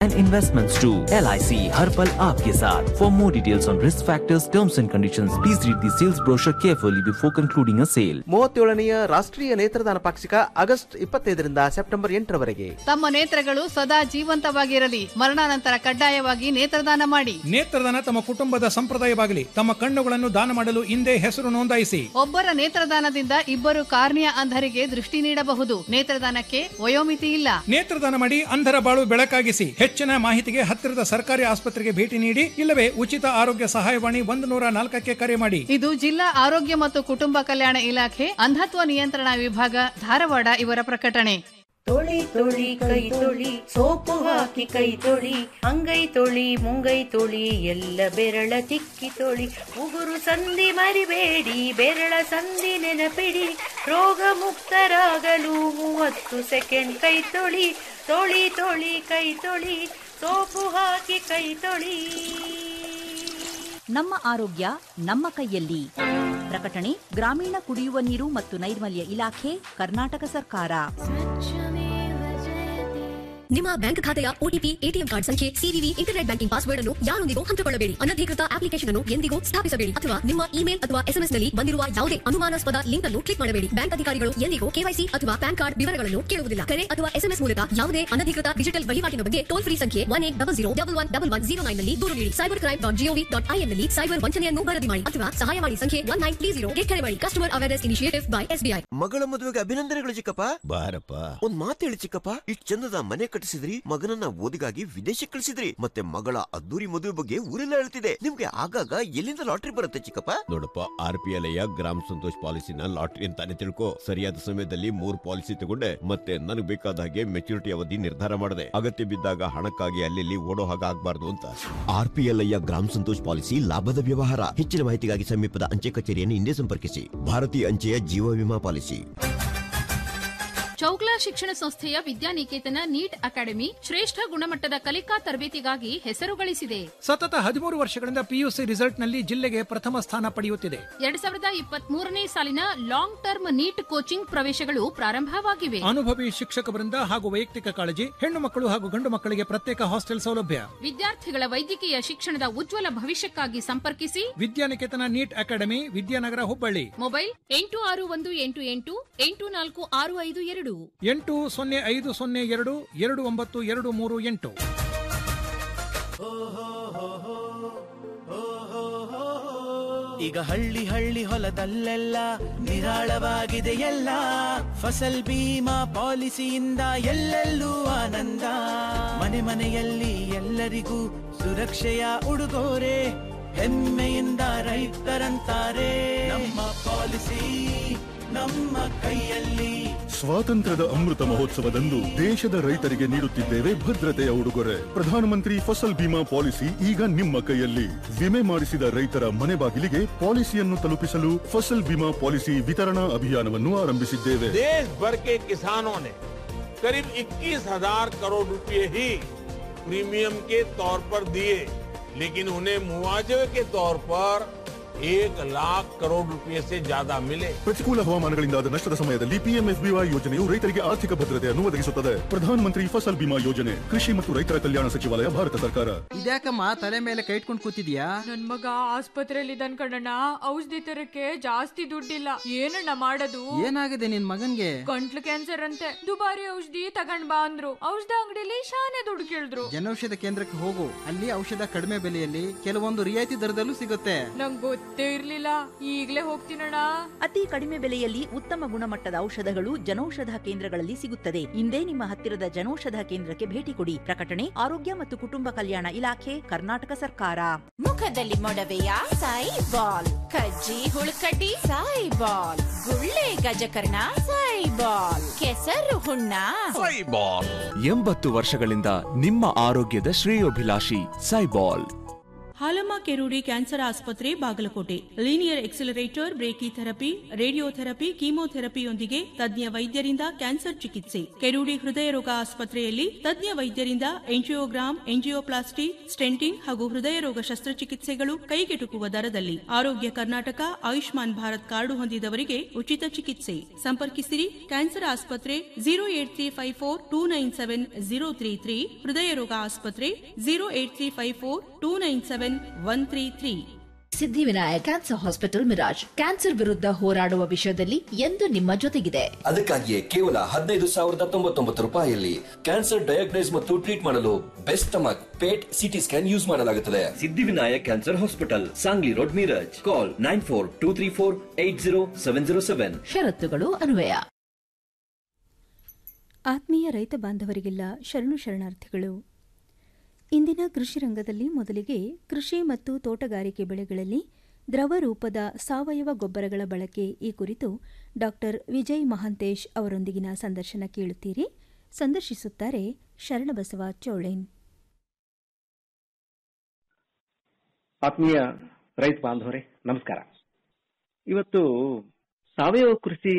and investments too. LIC हर पल आपके साथ. For more details on risk factors, terms and conditions, please read the sales brochure carefully before concluding a sale. ಮೂವತ್ತೇಳನೆಯ ರಾಷ್ಟ್ರೀಯ ನೇತ್ರದಾನ ಪಾಕ್ಷಿಕ August ಇಪ್ಪತ್ತೈದರಿಂದ September ಎಂಟರವರೆಗೆ ತಮ್ಮ ನೇತ್ರಗಳು ಸದಾ ಜೀವಂತವಾಗಿರಲಿ ಮರಣಾನಂತರ ಕಡ್ಡಾಯವಾಗಿ ನೇತ್ರದಾನ ಮಾಡಿ ನೇತ್ರದಾನ ತಮ್ಮ ಕುಟುಂಬದ ಸಂಪ್ರದಾಯವಾಗಲಿ ತಮ್ಮ ಕಣ್ಣುಗಳನ್ನು ದಾನ ಮಾಡಲು ಹಿಂದೆ ಹೆಸರು ನೋಂದಾಯಿಸಿ ಒಬ್ಬರ ನೇತ್ರದಾನದಿಂದ ಇಬ್ಬರು ಕಾರ್ನಿಯ ಅಂಧರಿಗೆ ದೃಷ್ಟಿ ನೀಡಬಹುದು ನೇತ್ರದಾನಕ್ಕೆ ವಯೋಮಿತಿ ಇಲ್ಲ ನೇತ್ರದಾನ ಮಾಡಿ ಅಂಧರ ಬಾಳು ಬೆಳಕಾಗಿಸಿ ಹೆಚ್ಚಿನ ಮಾಹಿತಿಗೆ ಹತ್ತಿರದ ಸರ್ಕಾರಿ ಆಸ್ಪತ್ರೆಗೆ ಭೇಟಿ ನೀಡಿ ಇಲ್ಲವೇ ಉಚಿತ ಆರೋಗ್ಯ ಸಹಾಯವಾಣಿ ಒಂದು ನೂರ ನಾಲ್ಕಕ್ಕೆ ಕರೆ ಮಾಡಿ ಇದು ಜಿಲ್ಲಾ ಆರೋಗ್ಯ ಮತ್ತು ಕುಟುಂಬ ಕಲ್ಯಾಣ ಇಲಾಖೆ ಅಂಧತ್ವ ನಿಯಂತ್ರಣ ವಿಭಾಗ ಧಾರವಾಡ ಇವರ ಪ್ರಕಟಣೆ ತೊಳಿ ತೊಳಿ ಕೈ ತೊಳಿ ಸೋಪು ಹಾಕಿ ಕೈ ತೊಳಿ ಅಂಗೈ ತೊಳಿ ಮುಂಗೈ ತೊಳಿ ಎಲ್ಲ ಬೆರಳ ತಿಕ್ಕಿ ತೊಳಿ ಉಗುರು ಸಂಧಿ ಮರಿಬೇಡಿ ಬೆರಳ ಸಂಧಿ ನೆನಪಿಡಿ ರೋಗ ಮುಕ್ತರಾಗಲು ಮೂವತ್ತು ಸೆಕೆಂಡ್ ಕೈ ತೊಳಿ ತೊಳಿ ತೊಳಿ ಕೈ ತೊಳಿ ಸೋಪು ಹಾಕಿ ಕೈ ತೊಳಿ ನಮ್ಮ ಆರೋಗ್ಯ ನಮ್ಮ ಕೈಯಲ್ಲಿ ಪ್ರಕಟಣೆ ಗ್ರಾಮೀಣ ಕುಡಿಯುವ ನೀರು ಮತ್ತು ನೈರ್ಮಲ್ಯ ಇಲಾಖೆ ಕರ್ನಾಟಕ ಸರ್ಕಾರ ನಿಮ್ಮ ಬ್ಯಾಂಕ್ ಖಾತೆಯ ಒಟಿಪಿ ಎಟಿಎಂ ಕಾರ್ಡ್ ಸಂಖ್ಯೆ ಸಿವಿವಿ ಇಂಟರ್ನೆಟ್ ಬ್ಯಾಂಕಿಂಗ್ ಪಾಸ್ವರ್ಡ್ ಅನ್ನು ಯಾರೊಂದಿಗೂ ಹಂಚಿಕೊಳ್ಳಬೇಡಿ ಅನಧಿಕೃತ ಅಪ್ಲಿಕೇಶನ್ ಅನ್ನು ಎಂದಿಗೂ ಸ್ಥಾಪಿಸಬೇಡಿ ಅಥವಾ ನಿಮ್ಮ ಇಮೇಲ್ ಅಥವಾ ಎಸ್ಎಂಎಸ್ ನಲ್ಲಿ ಬಂದಿರುವ ಯಾವುದೇ ಅನುಮಾನಾಸ್ಪದ ಲಿಂಕ್ ಅನ್ನು ಕ್ಲಿಕ್ ಮಾಡಬೇಡಿ ಬ್ಯಾಂಕ್ ಅಧಿಕಾರಿಗಳು ಎಂದಿಗೂ ಕೆವೈಸಿ ಅಥವಾ ಪ್ಯಾನ್ ಕಾರ್ಡ್ ವಿವರಗಳನ್ನು ಕೇಳುವುದಿಲ್ಲ ಕರೆ ಅಥವಾ ಎಸ್ಎಂಎಸ್ ಮೂಲಕ ಯಾವುದೇ ಅನಧಿಕೃತ ಡಿಜಿಟಲ್ ವಹಿವಾಟಿನ ಬಗ್ಗೆ ಟೋಲ್ ಫ್ರೀ ಸಂಖ್ಯೆ one eight double zero double one double one zero nine ನಲ್ಲಿ ದೂರು ನೀಡಿ cyber crime dot G O V dot I N ನಲ್ಲಿ ಸೈಬರ್ ವಂಚನೆಯನ್ನು ವರದಿ ಮಾಡಿ ಅಥವಾ ಸಹಾಯವಾಣಿ ಸಂಖ್ಯೆ ಒನ್ ನೈನ್ ತ್ರೀ ಜೀರೋ ಕರೆ ಮಾಡಿ customer awareness initiative by SBI ಮಗಳ ಮದುವೆಗೆ ಅಭಿನಂದನೆಗಳು ಚಿಕ್ಕಪ್ಪ ಬಾರಪ್ಪ ಒಂದ್ ಮಾತು ಹೇಳಿ ಚಿಕ್ಕಪ್ಪ ಇಷ್ಟ್ ಚಂದದ ಮನೆ ಕಟ್ಟಿಸಿದ್ರಿ ಮಗನನ್ನ ಓದಿಗಾಗಿ ವಿದೇಶಕ್ಕೆ ಕಳಿಸಿದ್ರಿ ಮತ್ತೆ ಮಗಳ ಅದ್ದೂರಿ ಮದುವೆ ಬಗ್ಗೆ ಊರೆಲ್ಲ ಹೇಳ್ತಿದೆ ನಿಮ್ಗೆ ಆಗಾಗ ಎಲ್ಲಿಂದ ಲಾಟ್ರಿ ಬರುತ್ತೆ ಚಿಕ್ಕಪ್ಪ ನೋಡಪ್ಪ R P L Gram Santosh ಪಾಲಿಸಿನ ಲಾಟ್ರಿ ಅಂತಾನೆ ತಿಳ್ಕೊ ಸರಿಯಾದ ಸಮಯದಲ್ಲಿ ಮೂರ್ ಪಾಲಿಸಿ ತಗೊಂಡೆ ಮತ್ತೆ ನನಗೆ ಬೇಕಾದ ಹಾಗೆ ಮೆಚುರಿಟಿ ಅವಧಿ ನಿರ್ಧಾರ ಮಾಡಿದೆ ಅಗತ್ಯ ಬಿದ್ದಾಗ ಹಣಕ್ಕಾಗಿ ಅಲ್ಲಿ ಓಡೋ ಹಾಗೆ ಆಗ್ಬಾರ್ದು ಅಂತ R P L Gram Santosh policy ಲಾಭದ ವ್ಯವಹಾರ ಹೆಚ್ಚಿನ ಮಾಹಿತಿಗಾಗಿ ಸಮೀಪದ ಅಂಚೆ ಕಚೇರಿಯನ್ನು ಹಿಂದೆ ಸಂಪರ್ಕಿಸಿ ಭಾರತೀಯ ಅಂಚೆಯ ಜೀವ ವಿಮಾ ಪಾಲಿಸಿ ಚೌಕ್ಲಾ ಶಿಕ್ಷಣ ಸಂಸ್ಥೆಯ ವಿದ್ಯಾನಿಕೇತನ ನೀಟ್ ಅಕಾಡೆಮಿ ಶ್ರೇಷ್ಠ ಗುಣಮಟ್ಟದ ಕಲಿಕಾ ತರಬೇತಿಗಾಗಿ ಹೆಸರು ಗಳಿಸಿದೆ ಸತತ ಹದಿಮೂರು ವರ್ಷಗಳಿಂದ ಪಿಯುಸಿ ರಿಸಲ್ಟ್ ನಲ್ಲಿ ಜಿಲ್ಲೆಗೆ ಪ್ರಥಮ ಸ್ಥಾನ ಪಡೆಯುತ್ತಿದೆ ಎರಡ್ ಸಾವಿರದ ಇಪ್ಪತ್ತ್ ಮೂರನೇ ಸಾಲಿನ ಲಾಂಗ್ ಟರ್ಮ್ ನೀಟ್ ಕೋಚಿಂಗ್ ಪ್ರವೇಶಗಳು ಪ್ರಾರಂಭವಾಗಿವೆ ಅನುಭವಿ ಶಿಕ್ಷಕ ವೃಂದ ಹಾಗೂ ವೈಯಕ್ತಿಕ ಕಾಳಜಿ ಹೆಣ್ಣು ಮಕ್ಕಳು ಹಾಗೂ ಗಂಡು ಮಕ್ಕಳಿಗೆ ಪ್ರತ್ಯೇಕ ಹಾಸ್ಟೆಲ್ ಸೌಲಭ್ಯ ವಿದ್ಯಾರ್ಥಿಗಳ ವೈದ್ಯಕೀಯ ಶಿಕ್ಷಣದ ಉಜ್ವಲ ಭವಿಷ್ಯಕ್ಕಾಗಿ ಸಂಪರ್ಕಿಸಿ Vidyaniketan NEET academy Vidyanagar Hubballi mobile ಎಂಟು ಆರು ಒಂದು ಎಂಟು ಎಂಟು ಎಂಟು ನಾಲ್ಕು ಆರು ಐದು ಎರಡು ಎಂಟು ಸೊನ್ನೆ ಐದು ಸೊನ್ನೆ ಎರಡು ಎರಡು ಒಂಬತ್ತು ಎರಡು ಮೂರು ಎಂಟು ಈಗ ಹಳ್ಳಿ ಹಳ್ಳಿ ಹೊಲದಲ್ಲೆಲ್ಲ ನಿರಾಳವಾಗಿದೆ ಎಲ್ಲ ಫಸಲ್ ಬೀಮಾ ಪಾಲಿಸಿಯಿಂದ ಎಲ್ಲೆಲ್ಲೂ ಆನಂದ ಮನೆ ಮನೆಯಲ್ಲಿ ಎಲ್ಲರಿಗೂ ಸುರಕ್ಷೆಯ ಉಡುಗೊರೆ ಹೆಮ್ಮೆಯಿಂದ ರೈತರಂತಾರೆ ನಮ್ಮ ಪಾಲಿಸಿ ನಮ್ಮ ಕೈಯಲ್ಲಿ ಸ್ವಾತಂತ್ರ್ಯದ ಅಮೃತ ಮಹೋತ್ಸವದಂದು ದೇಶದ ರೈತರಿಗೆ ನೀಡುತ್ತಿದ್ದೇವೆ ಭದ್ರತೆಯ ಉಡುಗೊರೆ ಪ್ರಧಾನಮಂತ್ರಿ ಫಸಲ್ ಬಿಮಾ ಪಾಲಿಸಿ ಈಗ ನಿಮ್ಮ ಕೈಯಲ್ಲಿ ವಿಮೆ ಮಾಡಿಸಿದ ರೈತರ ಮನೆ ಬಾಗಿಲಿಗೆ ಪಾಲಿಸಿಯನ್ನು ತಲುಪಿಸಲು ಫಸಲ್ ಬಿಮಾ ಪಾಲಿಸಿ ವಿತರಣಾ ಅಭಿಯಾನವನ್ನು ಆರಂಭಿಸಿದ್ದೇವೆ देश भर के किसानों ने करीब 21,000 करोड़ रुपए ही प्रीमियम के तौर पर दिए लेकिन उन्हें मुआवजे के तौर पर एक लाख करोड़ रुपए से ज्यादा मिले ಪ್ರತಿಕೂಲ ಹವಾಮಾನಗಳಿಂದಾದ ನಷ್ಟದ ಸಮಯದಲ್ಲಿ ಪಿಎಂಎಫ್ಬಿವೈ ಯೋಜನೆಯು ರೈತರಿಗೆ ಆರ್ಥಿಕ ಭದ್ರತೆಯನ್ನು ಒದಗಿಸುತ್ತದೆ ಪ್ರಧಾನಮಂತ್ರಿ ಫಸಲ್ ಬಿಮಾ ಯೋಜನೆ ಕೃಷಿ ಮತ್ತು ರೈತರ ಕಲ್ಯಾಣ ಸಚಿವಾಲಯ ಭಾರತ ಸರ್ಕಾರ ಇದ್ಯಾಕಮ್ಮ ತಲೆ ಮೇಲೆ ಕೈ ಇಟ್ಕೊಂಡು ಕೂತಿದ್ಯಾ ನನ್ ಮಗ ಆಸ್ಪತ್ರೆಯಲ್ಲಿ ಇದ್ದಾನ್ ಕಣಣ್ಣ ಔಷಧಿ ತರಕ್ಕೆ ಜಾಸ್ತಿ ದುಡ್ಡಿಲ್ಲ ಏನಣ್ಣ ಮಾಡೋದು ಏನಾಗಿದೆ ನಿನ್ ಮಗನ್ಗೆ ಗಂಟ್ಲು ಕ್ಯಾನ್ಸರ್ ಅಂತೆ ದುಬಾರಿ ಔಷಧಿ ತಗೊಂಡ್ ಬಾ ಅಂದ್ರು ಔಷಧ ಅಂಗಡಿಲಿ ಶಾನೆ ದುಡ್ಡು ಕೇಳಿದ್ರು ಜನೌಷಧ ಕೇಂದ್ರಕ್ಕೆ ಹೋಗು ಅಲ್ಲಿ ಔಷಧ ಕಡಿಮೆ ಬೆಲೆಯಲ್ಲಿ ಕೆಲವೊಂದು ರಿಯಾಯಿತಿ ದರದಲ್ಲೂ ಸಿಗುತ್ತೆ ನಂಗ್ ಗೊತ್ತೇ ಇರ್ಲಿಲ್ಲ ಈಗ್ಲೇ ಹೋಗ್ತೀನಣ್ಣ ಅತಿ ಕಡಿಮೆ ಬೆಲೆಯಲ್ಲಿ ಉತ್ತಮ ಗುಣಮಟ್ಟದ ಔಷಧಗಳು ಜನೌಷಧ ಕೇಂದ್ರಗಳಲ್ಲಿ ಸಿಗುತ್ತದೆ ಇಂದೇ ನಿಮ್ಮ ಹತ್ತಿರದ ಜನೌಷಧ ಕೇಂದ್ರಕ್ಕೆ ಭೇಟಿ ಕೊಡಿ ಪ್ರಕಟಣೆ ಆರೋಗ್ಯ ಮತ್ತು ಕುಟುಂಬ ಕಲ್ಯಾಣ ಇಲಾಖೆ ಕರ್ನಾಟಕ ಸರ್ಕಾರ ಮುಖದಲ್ಲಿ ಮೊಡವೆಯ ಸಾಯಿ ಬಾಲ್ ಕಜ್ಜಿ ಹುಳುಕಡ್ಡಿ ಸಾಯಿ ಬಾಲ್ ಗುಳ್ಳೆ ಗಜಕರ್ಣ ಸಾಯಿ ಬಾಲ್ ಕೆಸರು ಹುಣ್ಣ ಎಂಬತ್ತು ವರ್ಷಗಳಿಂದ ನಿಮ್ಮ ಆರೋಗ್ಯದ ಶ್ರೇಯೋಭಿಲಾಷಿ ಸೈಬಾಲ್ ಹಾಲಮ್ಮ ಕೆರೂಡಿ ಕ್ಯಾನ್ಸರ್ ಆಸ್ಪತ್ರೆ Bagalkote linear accelerator brachytherapy radiotherapy ಕೀಮೋಥೆರಪಿಯೊಂದಿಗೆ ತಜ್ಞ ವೈದ್ಯರಿಂದ ಕ್ಯಾನ್ಸರ್ ಚಿಕಿತ್ಸೆ ಕೆರೂಡಿ ಹೃದಯ ರೋಗ ಆಸ್ಪತ್ರೆಯಲ್ಲಿ ತಜ್ಞ ವೈದ್ಯರಿಂದ ಎಂಜಿಯೋಗ್ರಾಮ್ ಎಂಜಿಯೋಪ್ಲಾಸ್ಟಿ ಸ್ಟೆಂಟಿಂಗ್ ಹಾಗೂ ಹೃದಯ ರೋಗ ಶಸ್ತ್ರಚಿಕಿತ್ಸೆಗಳು ಕೈಗೆಟುಕುವ ದರದಲ್ಲಿ ಆರೋಗ್ಯ ಕರ್ನಾಟಕ ಆಯುಷ್ಮಾನ್ ಭಾರತ್ ಕಾರ್ಡು ಹೊಂದಿದವರಿಗೆ ಉಚಿತ ಚಿಕಿತ್ಸೆ ಸಂಪರ್ಕಿಸಿರಿ ಕ್ಯಾನ್ಸರ್ ಆಸ್ಪತ್ರೆ zero eight three five four two nine seven zero three three ಹೃದಯ ರೋಗ ಆಸ್ಪತ್ರೆ zero eight three five four two nine seven one three three Siddhivinayak cancer hospital Miraj cancer ವಿರುದ್ಧ ಹೋರಾಡುವ ವಿಷಯದಲ್ಲಿ ಎಂದು ನಿಮ್ಮ ಜೊತೆಗಿದೆ ಅದಕ್ಕಾಗಿಯೇ ಕೇವಲ ಹದಿನೈದು ಸಾವಿರದ ತೊಂಬತ್ತೊಂಬತ್ತು ರೂಪಾಯಿಯಲ್ಲಿ ಕ್ಯಾನ್ಸರ್ ಡಯಾಗ್ನೈಸ್ ಮತ್ತು ಟ್ರೀಟ್ ಮಾಡಲು best stomach PET CT scan use ಮಾಡಲಾಗುತ್ತದೆ Siddhivinayak cancer hospital Sangli road Miraj call nine four two three four eight zero seven zero seven ಷರತ್ತುಗಳು ಅನ್ವಯ ಆತ್ಮೀಯ ರೈತ ಬಾಂಧವರಿಗೆಲ್ಲ ಶರಣು ಶರಣಾರ್ಥಿಗಳು ಇಂದಿನ ಕೃಷಿ ರಂಗದಲ್ಲಿ ಮೊದಲಿಗೆ ಕೃಷಿ ಮತ್ತು ತೋಟಗಾರಿಕೆ ಬೆಳೆಗಳಲ್ಲಿ ದ್ರವ ರೂಪದ ಸಾವಯವ ಗೊಬ್ಬರಗಳ ಬಳಕೆ ಈ ಕುರಿತು ಡಾಕ್ಟರ್ ವಿಜಯ್ ಮಹಾಂತೇಶ್ ಅವರೊಂದಿಗಿನ ಸಂದರ್ಶನ ಕೇಳುತ್ತೀರಿ ಸಂದರ್ಶಿಸುತ್ತಾರೆ ಶರಣಬಸವ ಚೋಳೇನ್ ಆತ್ಮೀಯ ರೈತ ಬಾಂಧವರೇ ನಮಸ್ಕಾರ ಇವತ್ತು ಸಾವಯವ ಕೃಷಿ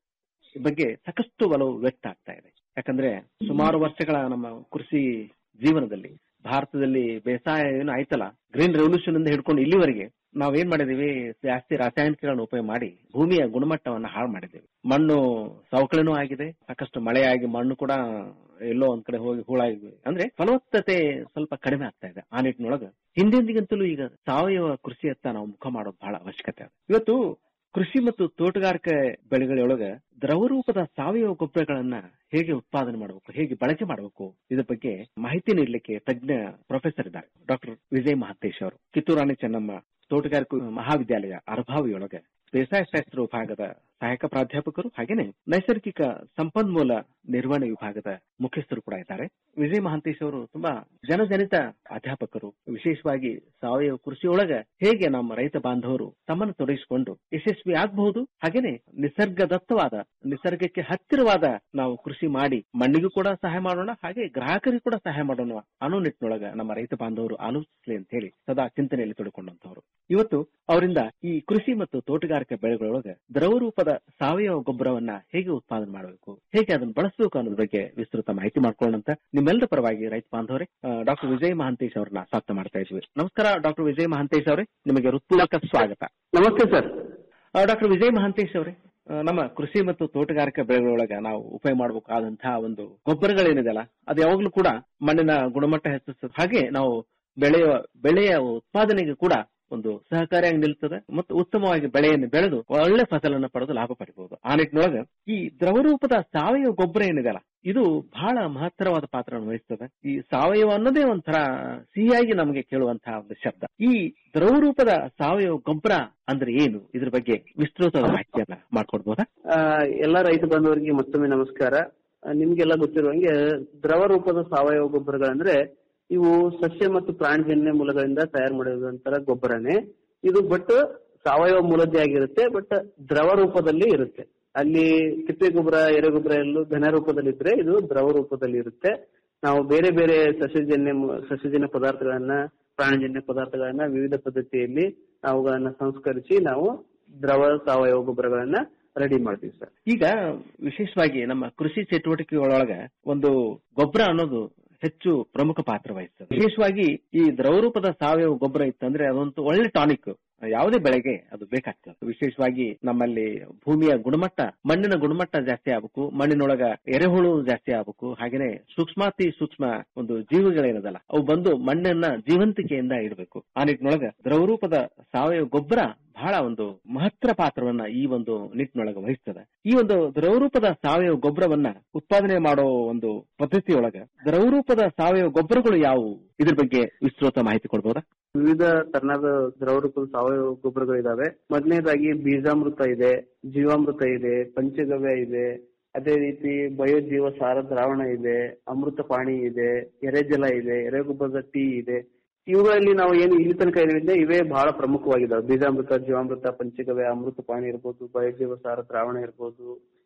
ಬಗ್ಗೆ ಸಾಕಷ್ಟು ಒಲವು ವ್ಯಕ್ತ ಆಗ್ತಾ ಇದೆ ಯಾಕಂದ್ರೆ ಸುಮಾರು ವರ್ಷಗಳ ನಮ್ಮ ಕೃಷಿ ಜೀವನದಲ್ಲಿ ಭಾರತದಲ್ಲಿ ಬೇಸಾಯ ಏನು ಆಯ್ತಲ್ಲ ಗ್ರೀನ್ ರೆವಲ್ಯೂಷನ್ ಇಂದ ಹಿಡ್ಕೊಂಡು ಇಲ್ಲಿವರೆಗೆ ನಾವೇನ್ ಮಾಡಿದೀವಿ ಜಾಸ್ತಿ ರಾಸಾಯನಿಕಗಳನ್ನ ಉಪಯೋಗ ಮಾಡಿ ಭೂಮಿಯ ಗುಣಮಟ್ಟವನ್ನ ಹಾಳು ಮಾಡಿದ್ದೇವೆ ಮಣ್ಣು ಸವಕಳಿನೂ ಆಗಿದೆ ಸಾಕಷ್ಟು ಮಳೆಯಾಗಿ ಮಣ್ಣು ಕೂಡ ಎಲ್ಲೋ ಒಂದ್ ಕಡೆ ಹೋಗಿ ಹೂಳಾಗಿ ಅಂದ್ರೆ ಫಲವತ್ತತೆ ಸ್ವಲ್ಪ ಕಡಿಮೆ ಆಗ್ತಾ ಇದೆ ಆ ನಿಟ್ಟಿನೊಳಗ ಹಿಂದೆಂದಿಗಂತಲೂ ಈಗ ಸಾವಯವ ಕೃಷಿಯತ್ತ ನಾವು ಮುಖ ಮಾಡೋದು ಬಹಳ ಅವಶ್ಯಕತೆ ಇದೆ ಇವತ್ತು ಕೃಷಿ ಮತ್ತು ತೋಟಗಾರಿಕೆ ಬೆಳೆಗಳೊಳಗ ದ್ರವ ರೂಪದ ಸಾವಯವ ಗೊಬ್ಬರಗಳನ್ನ ಹೇಗೆ ಉತ್ಪಾದನೆ ಮಾಡಬೇಕು ಹೇಗೆ ಬಳಕೆ ಮಾಡಬೇಕು ಇದ್ರ ಬಗ್ಗೆ ಮಾಹಿತಿ ನೀಡಲಿಕ್ಕೆ ತಜ್ಞ ಪ್ರೊಫೆಸರ್ ಇದ್ದಾರೆ ಡಾಕ್ಟರ್ ವಿಜಯ್ ಮಹಾಂತೇಶ್ ಅವರು ಕಿತ್ತೂರಾಣಿ ಚೆನ್ನಮ್ಮ ತೋಟಗಾರಿಕೆ ಮಹಾವಿದ್ಯಾಲಯ ಅರಭಾವಿಯೊಳಗೆ ಬೇಸಾಯ ಶಾಸ್ತ್ರ ವಿಭಾಗದ ಸಹಾಯಕ ಪ್ರಾಧ್ಯಾಪಕರು ಹಾಗೇನೆ ನೈಸರ್ಗಿಕ ಸಂಪನ್ಮೂಲ ನಿರ್ವಹಣೆ ವಿಭಾಗದ ಮುಖ್ಯಸ್ಥರು ಕೂಡ ಇದ್ದಾರೆ ವಿಜಯ್ ಮಹಾಂತೇಶ್ ಅವರು ತುಂಬಾ ಜನಜನಿತ ಅಧ್ಯಾಪಕರು ವಿಶೇಷವಾಗಿ ಸಾವಯವ ಕೃಷಿಯೊಳಗ ಹೇಗೆ ನಮ್ಮ ರೈತ ಬಾಂಧವರು ತಮ್ಮನ್ನು ತೊಡಗಿಸಿಕೊಂಡು ಯಶಸ್ವಿ ಆಗಬಹುದು ಹಾಗೇನೆ ನಿಸರ್ಗದತ್ತವಾದ ನಿಸರ್ಗಕ್ಕೆ ಹತ್ತಿರವಾದ ನಾವು ಕೃಷಿ ಮಾಡಿ ಮಣ್ಣಿಗೂ ಕೂಡ ಸಹಾಯ ಮಾಡೋಣ ಹಾಗೆ ಗ್ರಾಹಕರಿಗೂ ಕೂಡ ಸಹಾಯ ಮಾಡೋಣ ಅನ್ನೋ ನಿಟ್ಟಿನೊಳಗ ನಮ್ಮ ರೈತ ಬಾಂಧವರು ಆಲೋಚಿಸಲಿ ಅಂತ ಹೇಳಿ ಸದಾ ಚಿಂತನೆಯಲ್ಲಿ ತೊಡಕೊಂಡಂತವರು ಇವತ್ತು ಅವರಿಂದ ಈ ಕೃಷಿ ಮತ್ತು ತೋಟಗಾರಿಕೆ ಬೆಳೆಗಳೊಳಗ ದ್ರವ ರೂಪದ ಸಾವಯವ ಗೊಬ್ಬರವನ್ನ ಹೇಗೆ ಉತ್ಪಾದನೆ ಮಾಡಬೇಕು ಹೇಗೆ ಅದನ್ನು ಬಳಸಬೇಕು ಅನ್ನೋದ್ರ ಬಗ್ಗೆ ವಿಸ್ತೃತ ಮಾಹಿತಿ ಮಾಡ್ಕೊಳ್ಳೋಣಂತ ನಿಮ್ಮೆಲ್ಲರ ಪರವಾಗಿ ರೈತ ಬಾಂಧವರೇ ಡಾಕ್ಟರ್ ವಿಜಯ್ ಮಹಾಂತೇಶ್ ಅವರನ್ನ ಸ್ವಾಗತ ಮಾಡ್ತಾ ಇದ್ವಿ ನಮಸ್ಕಾರ ಡಾಕ್ಟರ್ ವಿಜಯ್ ಮಹಾಂತೇಶ್ ಅವರೇ ನಿಮಗೆ ಹೃತ್ಪೂರ್ವಕ ಸ್ವಾಗತ ನಮಸ್ತೆ ಸರ್ ಡಾಕ್ಟರ್ ವಿಜಯ್ ಮಹಾಂತೇಶ್ ಅವರೇ ಆ, ನಮ್ಮ ಕೃಷಿ ಮತ್ತು ತೋಟಗಾರಿಕೆ ಬೆಳೆಗಳೊಳಗ ನಾವು ಉಪಯೋಗ ಮಾಡಬೇಕಾದಂತಹ ಒಂದು ಗೊಬ್ಬರಗಳೇನಿದೆಯಲ್ಲ ಅದು ಯಾವಾಗ್ಲೂ ಕೂಡ ಮಣ್ಣಿನ ಗುಣಮಟ್ಟ ಹೆಚ್ಚಿಸ್ತದೆ ಹಾಗೆ ನಾವು ಬೆಳೆಯುವ ಬೆಳೆಯ ಉತ್ಪಾದನೆಗೆ ಕೂಡ ಒಂದು ಸಹಕಾರಿಯಾಗಿ ನಿಲ್ತದೆ ಮತ್ತು ಉತ್ತಮವಾಗಿ ಬೆಳೆಯನ್ನು ಬೆಳೆದು ಒಳ್ಳೆ ಫಸಲನ್ನು ಪಡೆದು ಲಾಭ ಪಡಿಬಹುದು ಆ ನಿಟ್ಟಿನೊಳಗ ಈ ದ್ರವರೂಪದ ಸಾವಯವ ಗೊಬ್ಬರ ಏನಿದೆಯಲ್ಲ ಇದು ಬಹಳ ಮಹತ್ತರವಾದ ಪಾತ್ರವನ್ನು ವಹಿಸ್ತದೆ ಈ ಸಾವಯವ ಅನ್ನೋದೇ ಒಂಥರ ಸಿಹಿಯಾಗಿ ನಮಗೆ ಕೇಳುವಂತಹ ಒಂದು ಶಬ್ದ ಈ ದ್ರವರೂಪದ ಸಾವಯವ ಗೊಬ್ಬರ ಅಂದ್ರೆ ಏನು ಇದ್ರ ಬಗ್ಗೆ ವಿಸ್ತೃತವಾದ ಮಾಹಿತಿಯನ್ನ ಮಾಡ್ಕೊಡ್ಬೋದಾ ಆ, ಎಲ್ಲ ರೈತ ಬಾಂಧವರಿಗೆ ಮತ್ತೊಮ್ಮೆ ನಮಸ್ಕಾರ ಆ, ನಿಮ್ಗೆಲ್ಲ ಗೊತ್ತಿರುವಂಗೆ ದ್ರವ ರೂಪದ ಸಾವಯವ ಗೊಬ್ಬರಗಳಂದ್ರೆ ಇವು ಸಸ್ಯ ಮತ್ತು ಪ್ರಾಣಿಜನ್ಯ ಮೂಲಗಳಿಂದ ತಯಾರು ಮಾಡಿದಂತರ ಗೊಬ್ಬರನೇ ಇದು ಬಟ್ ಸಾವಯವ ಮೂಲದ್ದೇ ಆಗಿರುತ್ತೆ ಬಟ್ ದ್ರವ ರೂಪದಲ್ಲಿ ಇರುತ್ತೆ ಅಲ್ಲಿ ತಿಪ್ಪೆ ಗೊಬ್ಬರ ಎರೆಗೊಬ್ಬರ ಎಲ್ಲೂ ಘನ ರೂಪದಲ್ಲಿ ಇದ್ರೆ ಇದು ದ್ರವ ರೂಪದಲ್ಲಿ ಇರುತ್ತೆ ನಾವು ಬೇರೆ ಬೇರೆ ಸಸ್ಯಜನ್ಯ ಮು- ಸಸ್ಯಜನ್ಯ ಪದಾರ್ಥಗಳನ್ನ ಪ್ರಾಣಿಜನ್ಯ ಪದಾರ್ಥಗಳನ್ನ ವಿವಿಧ ಪದ್ಧತಿಯಲ್ಲಿ ಅವುಗಳನ್ನ ಸಂಸ್ಕರಿಸಿ ನಾವು ದ್ರವ ಸಾವಯವ ಗೊಬ್ಬರಗಳನ್ನ ರೆಡಿ ಮಾಡ್ತೀವಿ ಸರ್ ಈಗ ವಿಶೇಷವಾಗಿ ನಮ್ಮ ಕೃಷಿ ಚಟುವಟಿಕೆಗಳೊಳಗ ಒಂದು ಗೊಬ್ಬರ ಅನ್ನೋದು ಹೆಚ್ಚು ಪ್ರಮುಖ ಪಾತ್ರ ವಹಿಸ್ತದೆ ವಿಶೇಷವಾಗಿ ಈ ದ್ರವರೂಪದ ಸಾವಯವ ಗೊಬ್ಬರ ಇತ್ತಂದ್ರೆ ಅದೊಂದು ಒಳ್ಳೆ ಟಾನಿಕ್ ಯಾವುದೇ ಬೆಳೆಗೆ ಅದು ಬೇಕಾಗ್ತದೆ ವಿಶೇಷವಾಗಿ ನಮ್ಮಲ್ಲಿ ಭೂಮಿಯ ಗುಣಮಟ್ಟ ಮಣ್ಣಿನ ಗುಣಮಟ್ಟ ಜಾಸ್ತಿ ಆಗ್ಬೇಕು ಮಣ್ಣಿನೊಳಗ ಎರೆಹುಳು ಜಾಸ್ತಿ ಆಗ್ಬೇಕು ಹಾಗೇನೆ ಸೂಕ್ಷ್ಮಾತಿ ಸೂಕ್ಷ್ಮ ಒಂದು ಜೀವಿಗಳೇನದಲ್ಲ ಅವು ಬಂದು ಮಣ್ಣನ್ನ ಜೀವಂತಿಕೆಯಿಂದ ಇಡಬೇಕು ಆ ನಿಟ್ಟಿನೊಳಗ ದ್ರವರೂಪದ ಸಾವಯವ ಗೊಬ್ಬರ ಬಹಳ ಒಂದು ಮಹತ್ತರ ಪಾತ್ರವನ್ನ ಈ ಒಂದು ನಿಟ್ಟಿನೊಳಗ ವಹಿಸ್ತದೆ ಈ ಒಂದು ದ್ರವರೂಪದ ಸಾವಯವ ಗೊಬ್ಬರವನ್ನ ಉತ್ಪಾದನೆ ಮಾಡೋ ಒಂದು ಪದ್ಧತಿಯೊಳಗ ದ್ರವರೂಪದ ಸಾವಯವ ಗೊಬ್ಬರಗಳು ಯಾವುವು ಇದ್ರ ಬಗ್ಗೆ ವಿಸ್ತೃತ ಮಾಹಿತಿ ಕೊಡ್ಬೋದಾ ವಿವಿಧ ತರನಾದ ದ್ರವ ರೂಪದ ಸಾವಯವ ಗೊಬ್ಬರಗಳಿದಾವೆ ಮೊದಲನೇದಾಗಿ ಬೀಜಾಮೃತ ಇದೆ ಜೀವಾಮೃತ ಇದೆ ಪಂಚಗವ್ಯ ಇದೆ ಅದೇ ರೀತಿ ಬಯೋಜೀವ ಸಾರ ದ್ರಾವಣ ಇದೆ ಅಮೃತ ಪಾಣಿ ಇದೆ ಎರೆಜಲ ಇದೆ ಎರೆಗೊಬ್ಬರದ ಟೀ ಇದೆ ಇವುಗಳಲ್ಲಿ ನಾವು ಏನು ಇಲ್ಲಿ ತನಕ ಏನಿದೆ ಇವೇ ಬಹಳ ಪ್ರಮುಖವಾಗಿದ್ದಾವೆ ಬೀಜಾಮೃತ ಜೀವಾಮೃತ ಪಂಚಗವ್ಯ ಅಮೃತ ಪಾಣಿ ಇರ್ಬೋದು ಬಯೋಜೀವ ಸಾರ ದ್ರಾವಣ ಇರ್ಬೋದು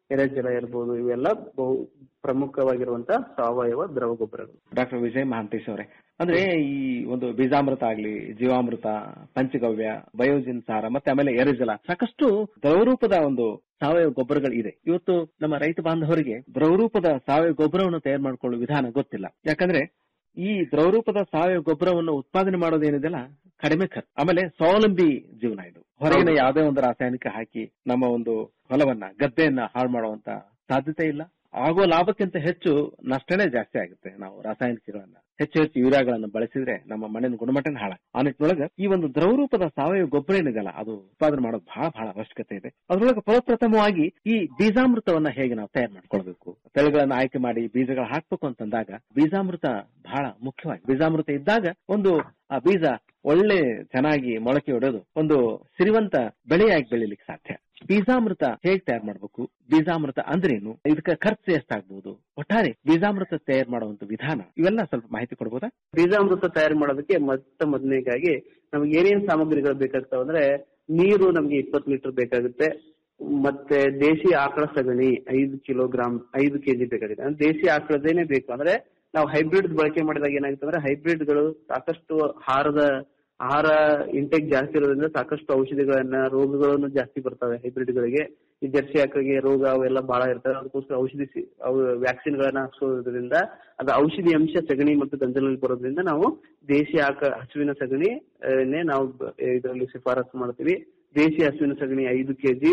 ಎರೆಜಲ ಇರ್ಬೋದು ಇವೆಲ್ಲ ಬಹು ಪ್ರಮುಖವಾಗಿರುವಂತಹ ಸಾವಯವ ದ್ರವ ಗೊಬ್ಬರಗಳು ಡಾಕ್ಟರ್ ವಿಜಯ್ ಮಹಾಂತೇಶ್ ಅವರೇ ಅಂದ್ರೆ ಈ ಒಂದು ಬೀಜಾಮೃತ ಆಗ್ಲಿ ಜೀವಾಮೃತ ಪಂಚಗವ್ಯ ಬಯೋಜಿನ್ ಸಾರ ಮತ್ತೆ ಆಮೇಲೆ ಎರೆಜಲ ಸಾಕಷ್ಟು ದ್ರವರೂಪದ ಒಂದು ಸಾವಯವ ಗೊಬ್ಬರಗಳು ಇದೆ ಇವತ್ತು ನಮ್ಮ ರೈತ ಬಾಂಧವರಿಗೆ ದ್ರವರೂಪದ ಸಾವಯವ ಗೊಬ್ಬರವನ್ನು ತಯಾರು ಮಾಡಿಕೊಳ್ಳುವ ವಿಧಾನ ಗೊತ್ತಿಲ್ಲ ಯಾಕಂದ್ರೆ ಈ ದ್ರವರೂಪದ ಸಾವಯವ ಗೊಬ್ಬರವನ್ನು ಉತ್ಪಾದನೆ ಮಾಡೋದೇನಿದೆಲ್ಲ ಕಡಿಮೆ ಖರ್ಚು ಆಮೇಲೆ ಸ್ವಾವಲಂಬಿ ಜೀವನ ಇದು ಹೊರಗಿನ ಯಾವುದೇ ಒಂದು ರಾಸಾಯನಿಕ ಹಾಕಿ ನಮ್ಮ ಒಂದು ಹೊಲವನ್ನ ಗದ್ದೆಯನ್ನ ಹಾಳು ಮಾಡುವಂತ ಸಾಧ್ಯತೆ ಇಲ್ಲ ಆಗುವ ಲಾಭಕ್ಕಿಂತ ಹೆಚ್ಚು ನಷ್ಟನೇ ಜಾಸ್ತಿ ಆಗುತ್ತೆ ನಾವು ರಾಸಾಯನಿಕಗಳನ್ನ ಹೆಚ್ಚು ಹೆಚ್ಚು ಯೂರಿಯಾಗಳನ್ನ ಬಳಸಿದ್ರೆ ನಮ್ಮ ಮಣ್ಣಿನ ಗುಣಮಟ್ಟನ ಹಾಳ ಆ ನಿಟ್ಟಿನೊಳಗ ಈ ಒಂದು ದ್ರವರೂಪದ ಸಾವಯವ ಗೊಬ್ಬರ ಏನಿದೆಯಲ್ಲ ಅದು ಉತ್ಪಾದನೆ ಮಾಡೋದು ಬಹಳ ಬಹಳ ಅವಶ್ಯಕತೆ ಇದೆ ಅದ್ರೊಳಗೆ ಪ್ರಪ್ರಥಮವಾಗಿ ಈ ಬೀಜಾಮೃತವನ್ನ ಹೇಗೆ ನಾವು ತಯಾರು ಮಾಡ್ಕೊಳ್ಬೇಕು ತಳಿಗಳನ್ನ ಆಯ್ಕೆ ಮಾಡಿ ಬೀಜಗಳು ಹಾಕ್ಬೇಕು ಅಂತಂದಾಗ ಬೀಜಾಮೃತ ಬಹಳ ಮುಖ್ಯವಾಗಿ ಬೀಜಾಮೃತ ಇದ್ದಾಗ ಒಂದು ಆ ಬೀಜ ಒಳ್ಳೆ ಚೆನ್ನಾಗಿ ಮೊಳಕೆ ಹೊಡೆದು ಒಂದು ಸಿರಿವಂತ ಬೆಳೆಯಾಗಿ ಬೆಳಿಲಿಕ್ಕೆ ಸಾಧ್ಯ ಬೀಜಾಮೃತ ಹೇಗ್ ತಯಾರು ಮಾಡ್ಬೇಕು ಬೀಜಾಮೃತ ಅಂದ್ರೇನು ಇದಕ್ಕೆ ಖರ್ಚು ಎಷ್ಟಾಗ್ಬಹುದು ಒಟ್ಟಾರೆ ಬೀಜಾಮೃತ ತಯಾರು ಮಾಡುವಂತ ವಿಧಾನ ಇವೆಲ್ಲ ಸ್ವಲ್ಪ ಮಾಹಿತಿ ಕೊಡ್ಬೋದಾ ಬೀಜಾಮೃತ ತಯಾರು ಮಾಡೋದಕ್ಕೆ ಮೊತ್ತ ಮೊದಲನೇಗಾಗಿ ನಮ್ಗೆ ಏನೇನ್ ಸಾಮಗ್ರಿಗಳು ಬೇಕಾಗ್ತಾವ ಅಂದ್ರೆ ನೀರು ನಮ್ಗೆ ಇಪ್ಪತ್ತು ಲೀಟರ್ ಬೇಕಾಗುತ್ತೆ ಮತ್ತೆ ದೇಶಿ ಆಕಳ ಸಗಣಿ ಐದು ಕಿಲೋಗ್ರಾಮ್ ಐದು ಕೆಜಿ ಬೇಕಾಗುತ್ತೆ ಅಂದ್ರೆ ದೇಶಿ ಆಕಳದೇನೆ ಬೇಕು ಅಂದ್ರೆ ನಾವು ಹೈಬ್ರಿಡ್ ಬಳಕೆ ಮಾಡಿದಾಗ ಏನಾಗುತ್ತೆ ಅಂದ್ರೆ ಹೈಬ್ರಿಡ್ ಗಳು ಸಾಕಷ್ಟು ಆಹಾರದ ಆಹಾರ ಇಂಟೇಕ್ ಜಾಸ್ತಿ ಇರೋದ್ರಿಂದ ಸಾಕಷ್ಟು ಔಷಧಿಗಳನ್ನ ರೋಗಗಳನ್ನು ಜಾಸ್ತಿ ಬರ್ತವೆ ಹೈಬ್ರಿಡ್ ಗಳಿಗೆ ಈ ಜರ್ಸಿ ಆಕಳಿಗೆ ರೋಗ ಅವೆಲ್ಲ ಬಹಳ ಇರ್ತವೆ ಅದಕ್ಕೋಸ್ಕರ ಔಷಧಿ ಸಿ- ಅವು ವ್ಯಾಕ್ಸಿನ್ ಗಳನ್ನ ಹಾಕ್ಸೋದ್ರಿಂದ ಅದು ಔಷಧಿ ಅಂಶ ಸಗಣಿ ಮತ್ತು ಗಂಜಲಲ್ಲಿ ಬರೋದ್ರಿಂದ ನಾವು ದೇಶಿ ಆಕ ಹಸುವಿನ ಸಗಣಿ ಆ, ನೇ ನಾವು ಇದರಲ್ಲಿ ಶಿಫಾರಸು ಮಾಡ್ತೀವಿ ದೇಶಿ ಹಸುವಿನ ಸಗಣಿ ಐದು ಕೆಜಿ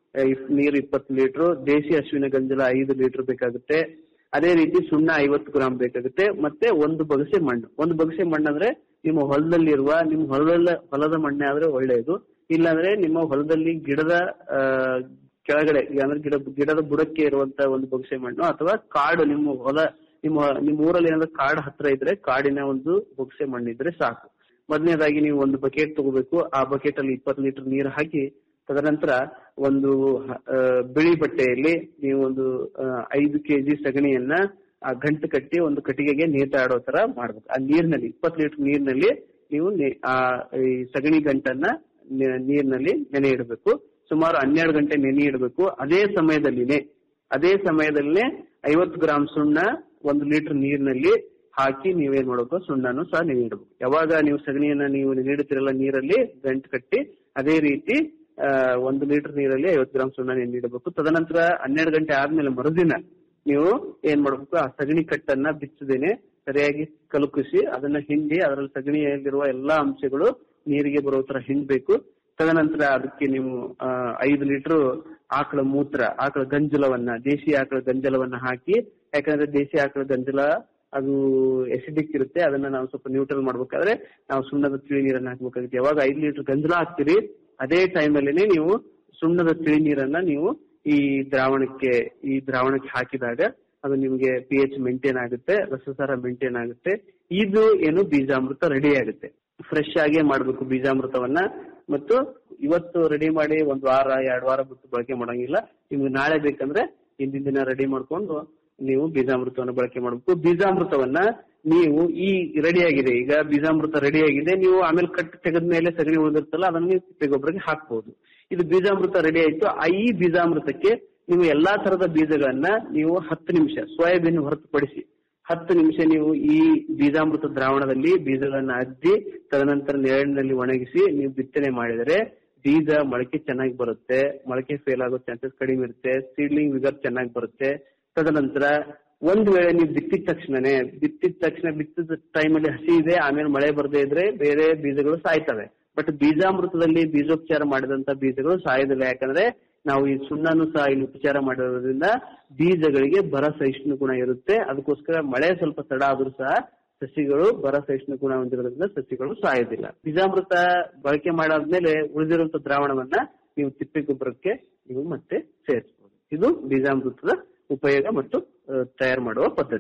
ನೀರು ಇಪ್ಪತ್ತು ಲೀಟರ್ ದೇಶಿ ಹಸುವಿನ ಗಂಜಲ ಐದು ಲೀಟರ್ ಬೇಕಾಗುತ್ತೆ ಅದೇ ರೀತಿ ಸುಣ್ಣ ಐವತ್ತು ಗ್ರಾಮ್ ಬೇಕಾಗುತ್ತೆ ಮತ್ತೆ ಒಂದು ಬಗಸೆ ಮಣ್ಣು ಒಂದು ಬಗಸೆ ಮಣ್ಣು ಅಂದ್ರೆ ನಿಮ್ಮ ಹೊಲದಲ್ಲಿರುವ ನಿಮ್ಮ ಹೊಲದ ಹೊಲದ ಮಣ್ಣೆ ಆದ್ರೆ ಒಳ್ಳೆಯದು ಇಲ್ಲಾಂದ್ರೆ ನಿಮ್ಮ ಹೊಲದಲ್ಲಿ ಗಿಡದ ಆ, ಕೆಳಗಡೆ ಈಗ ಅಂದ್ರೆ ಗಿಡ ಗಿಡದ ಬುಡಕ್ಕೆ ಇರುವಂತ ಒಂದು ಬೊಗಸೆ ಮಣ್ಣು ಅಥವಾ ಕಾಡು ನಿಮ್ಮ ಹೊಲ ನಿಮ್ಮ ನಿಮ್ಮ ಊರಲ್ಲಿ ಏನಾದ್ರು ಕಾಡು ಹತ್ರ ಇದ್ರೆ ಕಾಡಿನ ಒಂದು ಬೊಗಸೆ ಮಣ್ಣು ಇದ್ರೆ ಸಾಕು ಮೊದಲನೇದಾಗಿ ನೀವು ಒಂದು ಬಕೆಟ್ ತಗೋಬೇಕು ಆ ಬಕೆಟ್ ಅಲ್ಲಿ ಇಪ್ಪತ್ತು ಲೀಟರ್ ನೀರು ಹಾಕಿ ತದನಂತರ ಒಂದು ಹ- ಆ, ಬಿಳಿ ಬಟ್ಟೆಯಲ್ಲಿ ನೀವು ಒಂದು ಆ, ಐದು ಕೆಜಿ ಸಗಣಿಯನ್ನ ಆ ಗಂಟು ಕಟ್ಟಿ ಒಂದು ಕಟ್ಟಿಗೆಗೆ ನೇತಾಡೋ ತರ ಮಾಡ್ಬೇಕು ಆ ನೀರಿನಲ್ಲಿ ಇಪ್ಪತ್ತು ಲೀಟರ್ ನೀರಿನಲ್ಲಿ ನೀವು ನೆ- ಆ ಈ ಸಗಣಿ ಗಂಟನ್ನ ನೆ- ನೀರಿನಲ್ಲಿ ನೆನೆ ಇಡಬೇಕು ಸುಮಾರು ಹನ್ನೆರಡು ಗಂಟೆ ನೆನೆ ಇಡಬೇಕು ಅದೇ ಸಮಯದಲ್ಲಿನೇ ಅದೇ ಸಮಯದಲ್ಲೇ ಐವತ್ತು ಗ್ರಾಮ್ ಸುಣ್ಣ ಒಂದು ಲೀಟರ್ ನೀರಿನಲ್ಲಿ ಹಾಕಿ ನೀವೇನ್ ಮಾಡಬೇಕು ಸುಣ್ಣನು ಸಹ ನೆನೆ ಇಡಬೇಕು ಯಾವಾಗ ನೀವು ಸಗಣಿಯನ್ನ ನೀವು ನೆನೆ ಇಡ್ತಿರಲ್ಲ ನೀರಲ್ಲಿ ಗಂಟು ಕಟ್ಟಿ ಅದೇ ರೀತಿ ಆ, ಒಂದು ಲೀಟರ್ ನೀರಲ್ಲಿ ಐವತ್ತು ಗ್ರಾಮ್ ಸುಣ್ಣ ನೆನೆ ಇಡಬೇಕು ತದನಂತರ ಹನ್ನೆರಡು ಗಂಟೆ ಆದ್ಮೇಲೆ ಮರುದಿನ ನೀವು ಏನ್ ಮಾಡ್ಬೇಕು ಆ ಸಗಣಿ ಕಟ್ಟನ್ನ ಬಿಚ್ಚದೇನೆ ಸರಿಯಾಗಿ ಕಲುಕಿಸಿ ಅದನ್ನ ಹಿಂಡಿ ಅದರಲ್ಲಿ ಸಗಣಿಯಲ್ಲಿರುವ ಎಲ್ಲಾ ಅಂಶಗಳು ನೀರಿಗೆ ಬರೋ ತರ ಹಿಂಡ್ಬೇಕು ತದನಂತರ ಅದಕ್ಕೆ ನೀವು ಆ, ಐದು ಲೀಟರ್ ಆಕಳ ಮೂತ್ರ ಆಕಳ ಗಂಜಲವನ್ನ ದೇಶಿ ಆಕಳ ಗಂಜಲವನ್ನ ಹಾಕಿ ಯಾಕಂದ್ರೆ ದೇಶಿ ಆಕಳ ಗಂಜಲ ಅದು ಎಸಿಡಿಕ್ ಇರುತ್ತೆ ಅದನ್ನ ನಾವು ಸ್ವಲ್ಪ ನ್ಯೂಟ್ರಲ್ ಮಾಡ್ಬೇಕಾದ್ರೆ ನಾವು ಸುಣ್ಣದ ತಿಳಿ ನೀರನ್ನ ಹಾಕ್ಬೇಕಾಗುತ್ತೆ ಯಾವಾಗ ಐದು ಲೀಟರ್ ಗಂಜಲ ಹಾಕ್ತೀರಿ ಅದೇ ಟೈಮಲ್ಲಿನೇ ನೀವು ಸುಣ್ಣದ ತಿಳಿ ನೀರನ್ನ ನೀವು ಈ ದ್ರಾವಣಕ್ಕೆ ಈ ದ್ರಾವಣಕ್ಕೆ ಹಾಕಿದಾಗ ಅದು ನಿಮಗೆ ಪಿ ಎಚ್ ಮೇಂಟೈನ್ ಆಗುತ್ತೆ ರಸಸಾರ ಮೇಂಟೈನ್ ಆಗುತ್ತೆ ಇದು ಏನು ಬೀಜಾಮೃತ ರೆಡಿ ಆಗುತ್ತೆ ಫ್ರೆಶ್ ಆಗೇ ಮಾಡ್ಬೇಕು ಬೀಜಾಮೃತವನ್ನ ಮತ್ತು ಇವತ್ತು ರೆಡಿ ಮಾಡಿ ಒಂದ್ ವಾರ ಎರಡ್ ವಾರ ಬಿಟ್ಟು ಬಳಕೆ ಮಾಡಂಗಿಲ್ಲ ನಿಮ್ಗೆ ನಾಳೆ ಬೇಕಂದ್ರೆ ಹಿಂದಿನ ದಿನ ರೆಡಿ ಮಾಡ್ಕೊಂಡು ನೀವು ಬೀಜಾಮೃತವನ್ನ ಬಳಕೆ ಮಾಡಬೇಕು ಬೀಜಾಮೃತವನ್ನ ನೀವು ಈ ರೆಡಿ ಆಗಿದೆ ಈಗ ಬೀಜಾಮೃತ ರೆಡಿ ಆಗಿದೆ ನೀವು ಆಮೇಲೆ ಕಟ್ ತೆಗೆದ ಮೇಲೆ ಸಗಣಿ ಉಳಿದಿರ್ತಲ್ಲ ಅದನ್ನ ನೀವು ತಿಪ್ಪೆ ಗೊಬ್ಬರಕ್ಕೆ ಹಾಕ್ಬಹುದು ಇದು ಬೀಜಾಮೃತ ರೆಡಿ ಆಯ್ತು ಆ ಈ ಬೀಜಾಮೃತಕ್ಕೆ ನೀವು ಎಲ್ಲಾ ತರದ ಬೀಜಗಳನ್ನ ನೀವು ಹತ್ತು ನಿಮಿಷ ಸೋಯಾಬೀನ್ ಹೊರತುಪಡಿಸಿ ಹತ್ತು ನಿಮಿಷ ನೀವು ಈ ಬೀಜಾಮೃತ ದ್ರಾವಣದಲ್ಲಿ ಬೀಜಗಳನ್ನ ಅದ್ದಿ ತದನಂತರ ನೆರಳಿನಲ್ಲಿ ಒಣಗಿಸಿ ನೀವು ಬಿತ್ತನೆ ಮಾಡಿದರೆ ಬೀಜ ಮೊಳಕೆ ಚೆನ್ನಾಗಿ ಬರುತ್ತೆ ಮೊಳಕೆ ಫೇಲ್ ಆಗೋ ಚಾನ್ಸಸ್ ಕಡಿಮೆ ಇರುತ್ತೆ ಸೀಡ್ಲಿಂಗ್ ವಿಗರ್ ಚೆನ್ನಾಗಿ ಬರುತ್ತೆ ತದನಂತರ ಒಂದ್ ವೇಳೆ ನೀವು ಬಿತ್ತಿದ ತಕ್ಷಣನೇ ಬಿತ್ತಿದ ತಕ್ಷಣ ಬಿತ್ತಿದ ಟೈಮಲ್ಲಿ ಹಸಿ ಇದೆ ಆಮೇಲೆ ಮಳೆ ಬರದೇ ಇದ್ರೆ ಬೇರೆ ಬೀಜಗಳು ಸಾಯ್ತವೆ ಬಟ್ ಬೀಜಾಮೃತದಲ್ಲಿ ಬೀಜೋಪಚಾರ ಮಾಡಿದಂತ ಬೀಜಗಳು ಸಾಯೋದಿಲ್ಲ ಯಾಕಂದ್ರೆ ನಾವು ಈ ಸುಣ್ಣನು ಸಹ ಇಲ್ಲಿ ಉಪಚಾರ ಮಾಡಿರೋದ್ರಿಂದ ಬೀಜಗಳಿಗೆ ಬರ ಸಹಿಷ್ಣು ಗುಣ ಇರುತ್ತೆ ಅದಕ್ಕೋಸ್ಕರ ಮಳೆ ಸ್ವಲ್ಪ ತಡ ಆದ್ರೂ ಸಹ ಸಸಿಗಳು ಬರ ಸಹಿಷ್ಣು ಗುಣ ಹೊಂದಿರೋದ್ರಿಂದ ಸಸಿಗಳು ಸಾಯೋದಿಲ್ಲ ಬೀಜಾಮೃತ ಬಳಕೆ ಮಾಡಾದ್ಮೇಲೆ ಉಳಿದಿರುವಂತ ದ್ರಾವಣವನ್ನ ನೀವು ತಿಪ್ಪೆ ಗೊಬ್ಬರಕ್ಕೆ ನೀವು ಮತ್ತೆ ಸೇರಿಸಬಹುದು ಇದು ಬೀಜಾಮೃತದ ಉಪಯೋಗ ಮತ್ತು ಆ, ತಯಾರು ಮಾಡುವ ಪದ್ಧತಿ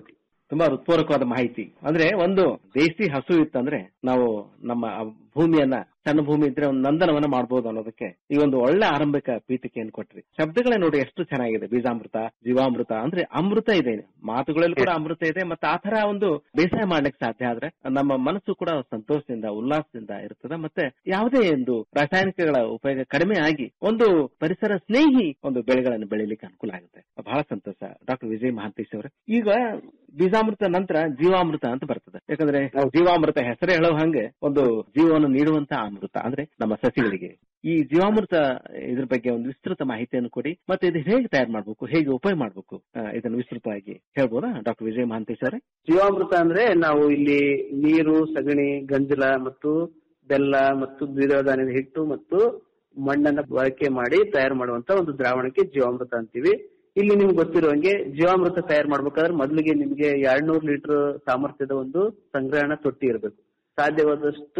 ತುಂಬಾ ಹೃತ್ಪೂರ್ವಕವಾದ ಮಾಹಿತಿ ಅಂದ್ರೆ ಒಂದು ದೇಸಿ ಹಸು ಇತ್ತಂದ್ರೆ ನಾವು ನಮ್ಮ ಆ ಭೂಮಿಯನ್ನ ಸಣ್ಣ ಭೂಮಿ ಇದ್ರೆ ಒಂದು ನಂದನವನ್ನ ಮಾಡಬಹುದು ಅನ್ನೋದಕ್ಕೆ ಈ ಒಂದು ಒಳ್ಳೆ ಆರಂಭಿಕ ಪೀಠಿಕೆಯನ್ನು ಕೊಟ್ರಿ ಶಬ್ದಗಳೇ ನೋಡಿ ಎಷ್ಟು ಚೆನ್ನಾಗಿದೆ ಬೀಜಾಮೃತ ಜೀವಾಮೃತ ಅಂದ್ರೆ ಅಮೃತ ಇದೆ ಮಾತುಗಳಲ್ಲಿ ಕೂಡ ಅಮೃತ ಇದೆ ಮತ್ತೆ ಆ ತರ ಒಂದು ಬೇಸಾಯ ಮಾಡ್ಲಿಕ್ಕೆ ಸಾಧ್ಯ ಆದ್ರೆ ನಮ್ಮ ಮನಸ್ಸು ಕೂಡ ಸಂತೋಷದಿಂದ ಉಲ್ಲಾಸದಿಂದ ಇರ್ತದೆ ಮತ್ತೆ ಯಾವುದೇ ಒಂದು ರಾಸಾಯನಿಕಗಳ ಉಪಯೋಗ ಕಡಿಮೆ ಆಗಿ ಒಂದು ಪರಿಸರ ಸ್ನೇಹಿ ಒಂದು ಬೆಳೆಗಳನ್ನು ಬೆಳಿಲಿಕ್ಕೆ ಅನುಕೂಲ ಆಗುತ್ತೆ ಬಹಳ ಸಂತೋಷ ಡಾಕ್ಟರ್ ವಿಜಯ್ ಮಹಾಂತೇಶ್ ಅವರೇ ಈಗ ಬೀಜಾಮೃತ ನಂತರ ಜೀವಾಮೃತ ಅಂತ ಬರ್ತದೆ ಯಾಕಂದ್ರೆ ಜೀವಾಮೃತ ಹೆಸರೇ ಹೇಳೋ ಹಂಗೆ ಒಂದು ಜೀವವನ್ನು ನೀಡುವಂತ ಅಮೃತ ಅಂದ್ರೆ ನಮ್ಮ ಸಸಿಗಳಿಗೆ ಈ ಜೀವಾಮೃತ ಇದ್ರ ಬಗ್ಗೆ ಒಂದು ವಿಸ್ತೃತ ಮಾಹಿತಿಯನ್ನು ಕೊಡಿ ಮತ್ತೆ ಇದು ಹೇಗೆ ತಯಾರು ಮಾಡ್ಬೇಕು ಹೇಗೆ ಉಪಯೋಗ ಮಾಡ್ಬೇಕು ಆ, ಇದನ್ನು ವಿಸ್ತೃತವಾಗಿ ಹೇಳ್ಬೋದಾ ಡಾಕ್ಟರ್ ವಿಜಯ್ ಮಹಾಂತೇಶ್ ಅವರೇ ಜೀವಾಮೃತ ಅಂದ್ರೆ ನಾವು ಇಲ್ಲಿ ನೀರು ಸಗಣಿ ಗಂಜಲ ಮತ್ತು ಬೆಲ್ಲ ಮತ್ತು ದ್ವಿದಳ ಧಾನ್ಯದ ಹಿಟ್ಟು ಮತ್ತು ಮಣ್ಣನ್ನ ಬಳಕೆ ಮಾಡಿ ತಯಾರು ಮಾಡುವಂತ ಒಂದು ದ್ರಾವಣಕ್ಕೆ ಜೀವಾಮೃತ ಅಂತೀವಿ ಇಲ್ಲಿ ನಿಮ್ಗೆ ಗೊತ್ತಿರುವಂಗೆ ಜೀವಾಮೃತ ತಯಾರು ಮಾಡ್ಬೇಕಾದ್ರೆ ಮೊದಲಿಗೆ ನಿಮ್ಗೆ ಎರಡ್ನೂರು ಲೀಟರ್ ಸಾಮರ್ಥ್ಯದ ಒಂದು ಸಂಗ್ರಹಣ ತೊಟ್ಟಿ ಇರಬೇಕು ಸಾಧ್ಯವಾದಷ್ಟು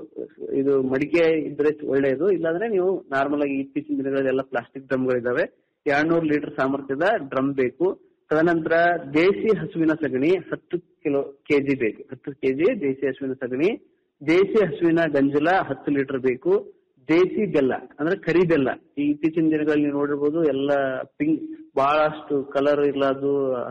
ಇದು ಮಡಿಕೆ ಇದ್ರೆ ಒಳ್ಳೆಯದು ಇಲ್ಲಾಂದ್ರೆ ನೀವು ನಾರ್ಮಲ್ ಆಗಿ ಇತ್ತೀಚಿನ ದಿನಗಳಲ್ಲೆಲ್ಲ ಪ್ಲಾಸ್ಟಿಕ್ ಡ್ರಮ್ಗಳಿದಾವೆ ಎರಡ್ನೂರು ಲೀಟರ್ ಸಾಮರ್ಥ್ಯದ ಡ್ರಮ್ ಬೇಕು ತದನಂತರ ದೇಸಿ ಹಸುವಿನ ಸಗಣಿ ಹತ್ತು ಕಿಲೋ ಕೆಜಿ ಬೇಕು ಹತ್ತು ಕೆಜಿ ದೇಸಿ ಹಸುವಿನ ಸಗಣಿ ದೇಸಿ ಹಸುವಿನ ಗಂಜಲ ಹತ್ತು ಲೀಟರ್ ಬೇಕು ದೇಸಿ ಬೆಲ್ಲ ಅಂದ್ರೆ ಕರಿ ಬೆಲ್ಲ ಈ ಇತ್ತೀಚಿನ ದಿನಗಳಲ್ಲಿ ನೀವು ನೋಡಿರ್ಬೋದು ಎಲ್ಲ ಪಿಂಕ್ ಬಹಳಷ್ಟು ಕಲರ್ ಇಲ್ಲದು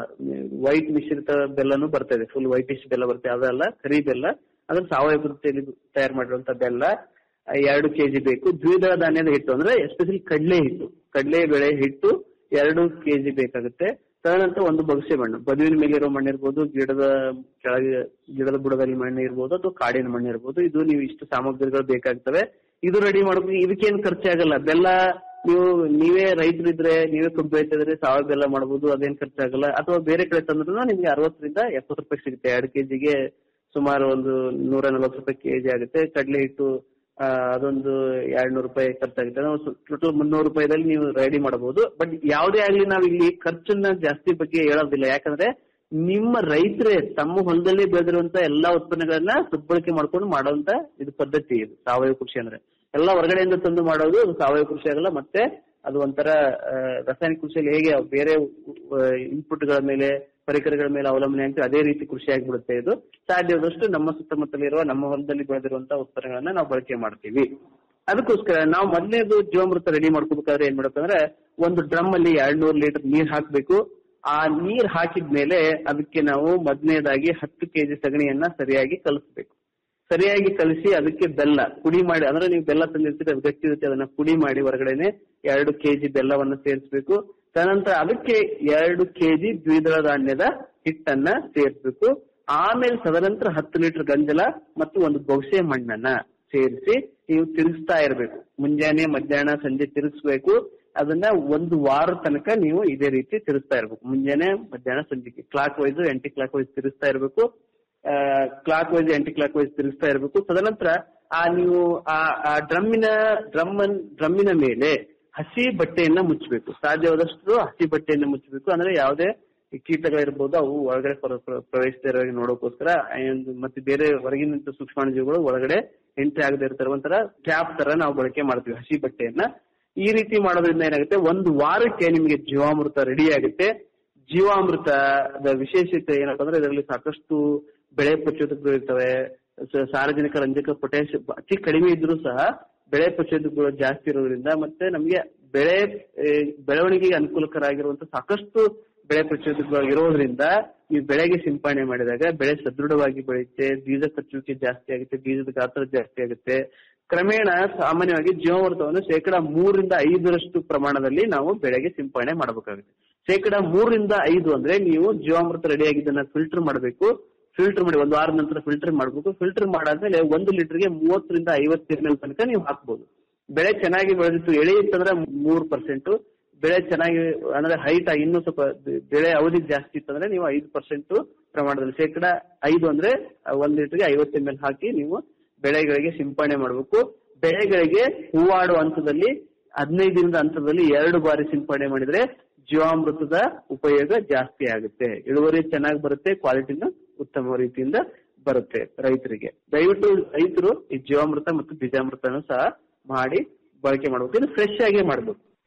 ವೈಟ್ ಮಿಶ್ರಿತ ಬೆಲ್ಲನೂ ಬರ್ತಾ ಇದೆ ಫುಲ್ ವೈಟಿಶ್ ಬೆಲ್ಲ ಬರ್ತದೆ ಅದಲ್ಲ ಕರಿ ಬೆಲ್ಲ ಅಂದ್ರೆ ಸಾವಯವ ಪದ್ಧತಿಯಲ್ಲಿ ತಯಾರು ಮಾಡಿರುವಂತ ಬೆಲ್ಲ ಆ, ಎರಡು ಕೆಜಿ ಬೇಕು ದ್ವಿದಳ ಧಾನ್ಯದ ಹಿಟ್ಟು ಅಂದ್ರೆ ಎಸ್ಪೆಷಲಿ ಕಡಲೆ ಹಿಟ್ಟು ಕಡಲೆ ಬೆಳೆ ಹಿಟ್ಟು ಎರಡು ಕೆಜಿ ಬೇಕಾಗುತ್ತೆ ತದನಂತರ ಒಂದು ಬಗಸೆ ಮಣ್ಣು ಬದುವಿನ ಮೇಲೆ ಇರೋ ಮಣ್ಣು ಇರ್ಬೋದು ಗಿಡದ ಕೆಳಗೆ ಗಿಡದ ಬುಡದಲ್ಲಿ ಮಣ್ಣು ಇರ್ಬೋದು ಅಥವಾ ಕಾಡಿನ ಮಣ್ಣು ಇರ್ಬೋದು ಇದು ನೀವು ಇಷ್ಟು ಸಾಮಗ್ರಿಗಳು ಬೇಕಾಗ್ತವೆ ಇದು ರೆಡಿ ಮಾಡ್ಬೇಕು ಇದಕ್ಕೇನು ಖರ್ಚಾಗಲ್ಲ ಬೆಲ್ಲ ನೀವು ನೀವೇ ರೈತರಿದ್ರೆ ನೀವೇ ಕಬ್ಬು ಬೆಳಿತಿದ್ರೆ ಸಾವಯವ ಬೆಲ್ಲ ಮಾಡಬಹುದು ಅದೇನ್ ಖರ್ಚಾಗಲ್ಲ ಅಥವಾ ಬೇರೆ ಕಡೆ ತಂದ್ರೂ ನಿಮ್ಗೆ ಅರವತ್ತರಿಂದ ಎಪ್ಪತ್ತು ರೂಪಾಯಿ ಸಿಗುತ್ತೆ ಎರಡು ಕೆಜಿಗೆ ಸುಮಾರು ಒಂದು ನೂರ ನಲವತ್ತು ರೂಪಾಯಿ ಕೆಜಿ ಆಗುತ್ತೆ ಕಡಲೆ ಹಿಟ್ಟು ಆ, ಅದೊಂದು ಎರಡ್ ನೂರು ರೂಪಾಯಿ ಖರ್ಚಾಗುತ್ತೆ ಟೋಟಲ್ ಮುನ್ನೂರು ರೂಪಾಯಿದಲ್ಲಿ ನೀವು ರೆಡಿ ಮಾಡಬಹುದು ಬಟ್ ಯಾವುದೇ ಆಗ್ಲಿ ನಾವು ಇಲ್ಲಿ ಖರ್ಚನ್ನ ಜಾಸ್ತಿ ಬಗ್ಗೆ ಹೇಳೋದಿಲ್ಲ ಯಾಕಂದ್ರೆ ನಿಮ್ಮ ರೈತರೇ ತಮ್ಮ ಹೊಲದಲ್ಲಿ ಬೆಳೆದಿರುವಂತ ಎಲ್ಲಾ ಉತ್ಪನ್ನಗಳನ್ನ ಸದ್ಬಳಕೆ ಮಾಡ್ಕೊಂಡು ಮಾಡುವಂತ ಇದು ಪದ್ಧತಿ ಇದು ಸಾವಯವ ಕೃಷಿ ಅಂದ್ರೆ ಎಲ್ಲ ಹೊರಗಡೆಯಿಂದ ತಂದು ಮಾಡೋದು ಅದು ಸಾವಯವ ಕೃಷಿ ಆಗಲ್ಲ ಮತ್ತೆ ಅದು ಒಂಥರ ಆ, ರಾಸಾಯನಿಕ ಕೃಷಿಯಲ್ಲಿ ಹೇಗೆ ಬೇರೆ ಇನ್ಪುಟ್ಗಳ ಮೇಲೆ ಪರಿಕರಗಳ ಮೇಲೆ ಅವಲಂಬನೆ ಆಗ್ತದೆ ಅದೇ ರೀತಿ ಕೃಷಿ ಆಗಿಬಿಡುತ್ತೆ ಇದು ಸಾಧ್ಯವಾದಷ್ಟು ನಮ್ಮ ಸುತ್ತಮುತ್ತಲಿರುವ ನಮ್ಮ ಹೊಲದಲ್ಲಿ ಬೆಳೆದಿರುವಂತಹ ಉತ್ಪನ್ನಗಳನ್ನ ನಾವು ಬಳಕೆ ಮಾಡ್ತೀವಿ ಅದಕ್ಕೋಸ್ಕರ ನಾವು ಮೊದಲನೇದು ಜೀವಾಮೃತ ರೆಡಿ ಮಾಡ್ಕೋಬೇಕಾದ್ರೆ ಏನ್ ಮಾಡ್ಬೇಕಂದ್ರೆ ಒಂದು ಡ್ರಮ್ ಅಲ್ಲಿ ಎರಡ್ ನೂರು ಲೀಟರ್ ನೀರ್ ಹಾಕ್ಬೇಕು ಆ ನೀರ್ ಹಾಕಿದ್ಮೇಲೆ ಅದಕ್ಕೆ ನಾವು ಮೊದಲನೇದಾಗಿ ಹತ್ತು ಕೆಜಿ ಸಗಣಿಯನ್ನ ಸರಿಯಾಗಿ ಕಲಿಸ್ಬೇಕು ಸರಿಯಾಗಿ ಕಲಿಸಿ ಅದಕ್ಕೆ ಬೆಲ್ಲ ಪುಡಿ ಮಾಡಿ ಅಂದ್ರೆ ನೀವು ಬೆಲ್ಲ ತಂದಿರ್ತೀರಿ ಅದು ಗಟ್ಟಿ ಇರುತ್ತೆ ಅದನ್ನ ಪುಡಿ ಮಾಡಿ ಹೊರಗಡೆನೆ ಎರಡು ಕೆಜಿ ಬೆಲ್ಲವನ್ನ ಸೇರಿಸಬೇಕು ತದನಂತರ ಅದಕ್ಕೆ ಎರಡು ಕೆಜಿ ದ್ವಿದಳ ಧಾನ್ಯದ ಹಿಟ್ಟನ್ನ ಸೇರಿಸಬೇಕು ಆಮೇಲೆ ತದನಂತರ ಹತ್ತು ಲೀಟರ್ ಗಂಜಲ ಮತ್ತು ಒಂದು ಬೊಗಸೆ ಮಣ್ಣನ್ನ ಸೇರಿಸಿ ನೀವು ತಿರುಗಿಸ್ತಾ ಇರಬೇಕು ಮುಂಜಾನೆ ಮಧ್ಯಾಹ್ನ ಸಂಜೆ ತಿರುಗಿಸ್ಬೇಕು ಅದನ್ನ ಒಂದು ವಾರ ತನಕ ನೀವು ಇದೇ ರೀತಿ ತಿರುಗಿಸ್ತಾ ಇರ್ಬೇಕು ಮುಂಜಾನೆ ಮಧ್ಯಾಹ್ನ ಸಂಜೆಗೆ clockwise anticlockwise ತಿರುಗಿಸ್ತಾ ಇರಬೇಕು clockwise anticlockwise ತಿರುಗಿಸ್ತಾ ಇರಬೇಕು ತದನಂತರ ಆ ನೀವು ಆ ಆ ಡ್ರಮ್ಮಿನ ಡ್ರಮ್ ಡ್ರಮ್ಮಿನ ಮೇಲೆ ಹಸಿ ಬಟ್ಟೆಯನ್ನ ಮುಚ್ಚಬೇಕು ಸಾಧ್ಯವಾದಷ್ಟು ಹಸಿ ಬಟ್ಟೆಯನ್ನ ಮುಚ್ಚಬೇಕು ಅಂದ್ರೆ ಯಾವುದೇ ಕೀಟಗಳಿರ್ಬೋದು ಅವು ಒಳಗಡೆ ಪ್ರ- ಪ್ರ- ಪ್ರವೇಶಿಸದೇ ಇರೋ ಹಾಗೆ ನೋಡೋಕೋಸ್ಕರ and ಮತ್ತೆ ಬೇರೆ ಹೊರಗಿನ ಸೂಕ್ಷ್ಮಾಣುಜೀವಿಗಳು ಒಳಗಡೆ ಎಂಟ್ರಿ ಆಗದೆ ಇರ್ತಾರೆ ಒಂಥರ ಟ್ಯಾಪ್ ತರ ನಾವು ಬಳಕೆ ಮಾಡ್ತೀವಿ ಹಸಿ ಬಟ್ಟೆಯನ್ನ ಈ ರೀತಿ ಮಾಡೋದ್ರಿಂದ ಏನಾಗುತ್ತೆ ಒಂದು ವಾರಕ್ಕೆ ನಿಮಗೆ ಜೀವಾಮೃತ ರೆಡಿ ಆಗುತ್ತೆ ಜೀವಾಮೃತದ ವಿಶೇಷತೆ ಏನಪ್ಪ ಅಂದ್ರೆ ಇದರಲ್ಲಿ ಸಾಕಷ್ಟು ಬೆಳೆ ಪ್ರಚೋದಕಗಳು ಇರ್ತವೆ ಸ- ಸಾರ್ವಜನಿಕ ರಂಜಕ ಪೊಟ್ಯಾಶ್ ಅತಿ ಕಡಿಮೆ ಇದ್ರೂ ಸಹ ಬೆಳೆ ಪ್ರಚೋದಕಗಳು ಜಾಸ್ತಿ ಇರೋದ್ರಿಂದ ಮತ್ತೆ ನಮಗೆ ಬೆಳೆ ಆ, ಬೆಳವಣಿಗೆಗೆ ಅನುಕೂಲಕರ ಸಾಕಷ್ಟು ಬೆಳೆ ಪ್ರಚೋದಕಗಳು ಇರೋದ್ರಿಂದ ನೀವು ಬೆಳೆಗೆ ಸಿಂಪಡಣೆ ಮಾಡಿದಾಗ ಬೆಳೆ ಸದೃಢವಾಗಿ ಬೆಳೆಯುತ್ತೆ ಬೀಜ ಕಚ್ಚುವಿಕೆ ಜಾಸ್ತಿ ಆಗುತ್ತೆ ಬೀಜದ ಗಾತ್ರ ಜಾಸ್ತಿ ಆಗುತ್ತೆ ಕ್ರಮೇಣ ಸಾಮಾನ್ಯವಾಗಿ ಜೀವಾಮೃತವನ್ನು ಶೇಕಡ ಮೂರರಿಂದ ಐದರಷ್ಟು ಪ್ರಮಾಣದಲ್ಲಿ ನಾವು ಬೆಳೆಗೆ ಸಿಂಪಡಣೆ ಮಾಡಬೇಕಾಗುತ್ತೆ ಶೇಕಡ ಮೂರರಿಂದ ಐದು ಅಂದ್ರೆ ನೀವು ಜೀವಾಮೃತ ರೆಡಿ ಆಗಿದ್ದನ್ನ ಫಿಲ್ಟರ್ ಮಾಡಬೇಕು ಫಿಲ್ಟರ್ ಮಾಡಿ ಒಂದು ವಾರದ ನಂತರ ಫಿಲ್ಟರ್ ಮಾಡಬೇಕು ಫಿಲ್ಟರ್ ಮಾಡಾದ್ಮೇಲೆ ಒಂದು ಲೀಟರ್ಗೆ ಮೂವತ್ತರಿಂದ ಐವತ್ತು ಎಂ ಎಲ್ ತನಕ ನೀವು ಹಾಕ್ಬೋದು ಬೆಳೆ ಚೆನ್ನಾಗಿ ಬೆಳೆದಿತ್ತು ಎಳೆ ಇತ್ತಂದ್ರೆ ಮೂರ್ ಪರ್ಸೆಂಟ್ ಬೆಳೆ ಚೆನ್ನಾಗಿ ಅಂದ್ರೆ ಹೈಟ್ ಇನ್ನೂ ಸ್ವಲ್ಪ ಬೆಳೆ ಅವಧಿ ಜಾಸ್ತಿ ಇತ್ತಂದ್ರೆ ನೀವು ಐದು ಪರ್ಸೆಂಟ್ ಪ್ರಮಾಣದಲ್ಲಿ ಶೇಕಡ ಐದು ಅಂದ್ರೆ ಒಂದ್ ಲೀಟರ್ಗೆ ಐವತ್ತು ಎಂ ಎಲ್ ಹಾಕಿ ನೀವು ಬೆಳೆಗಳಿಗೆ ಸಿಂಪಡಣೆ ಮಾಡಬೇಕು ಬೆಳೆಗಳಿಗೆ ಹೂವಾಡುವ ಹಂತದಲ್ಲಿ ಹದಿನೈದರಿಂದ ಹಂತದಲ್ಲಿ ಎರಡು ಬಾರಿ ಸಿಂಪಡಣೆ ಮಾಡಿದ್ರೆ ಜೀವಾಮೃತದ ಉಪಯೋಗ ಜಾಸ್ತಿ ಆಗುತ್ತೆ ಇಳುವರಿ ಚೆನ್ನಾಗಿ ಬರುತ್ತೆ ಕ್ವಾಲಿಟಿನ ಉತ್ತಮ ರೀತಿಯಿಂದ ಬರುತ್ತೆ ರೈತರಿಗೆ ದಯವಿಟ್ಟು ರೈತರು ಈ ಜೀವಾಮೃತ ಮತ್ತು ಬೀಜಾಮೃತನೂ ಸಹ ಮಾಡಿ ಬಳಕೆ ಮಾಡಬೇಕು ಇದು ಫ್ರೆಶ್ ಆಗಿ ಮಾಡಬೇಕು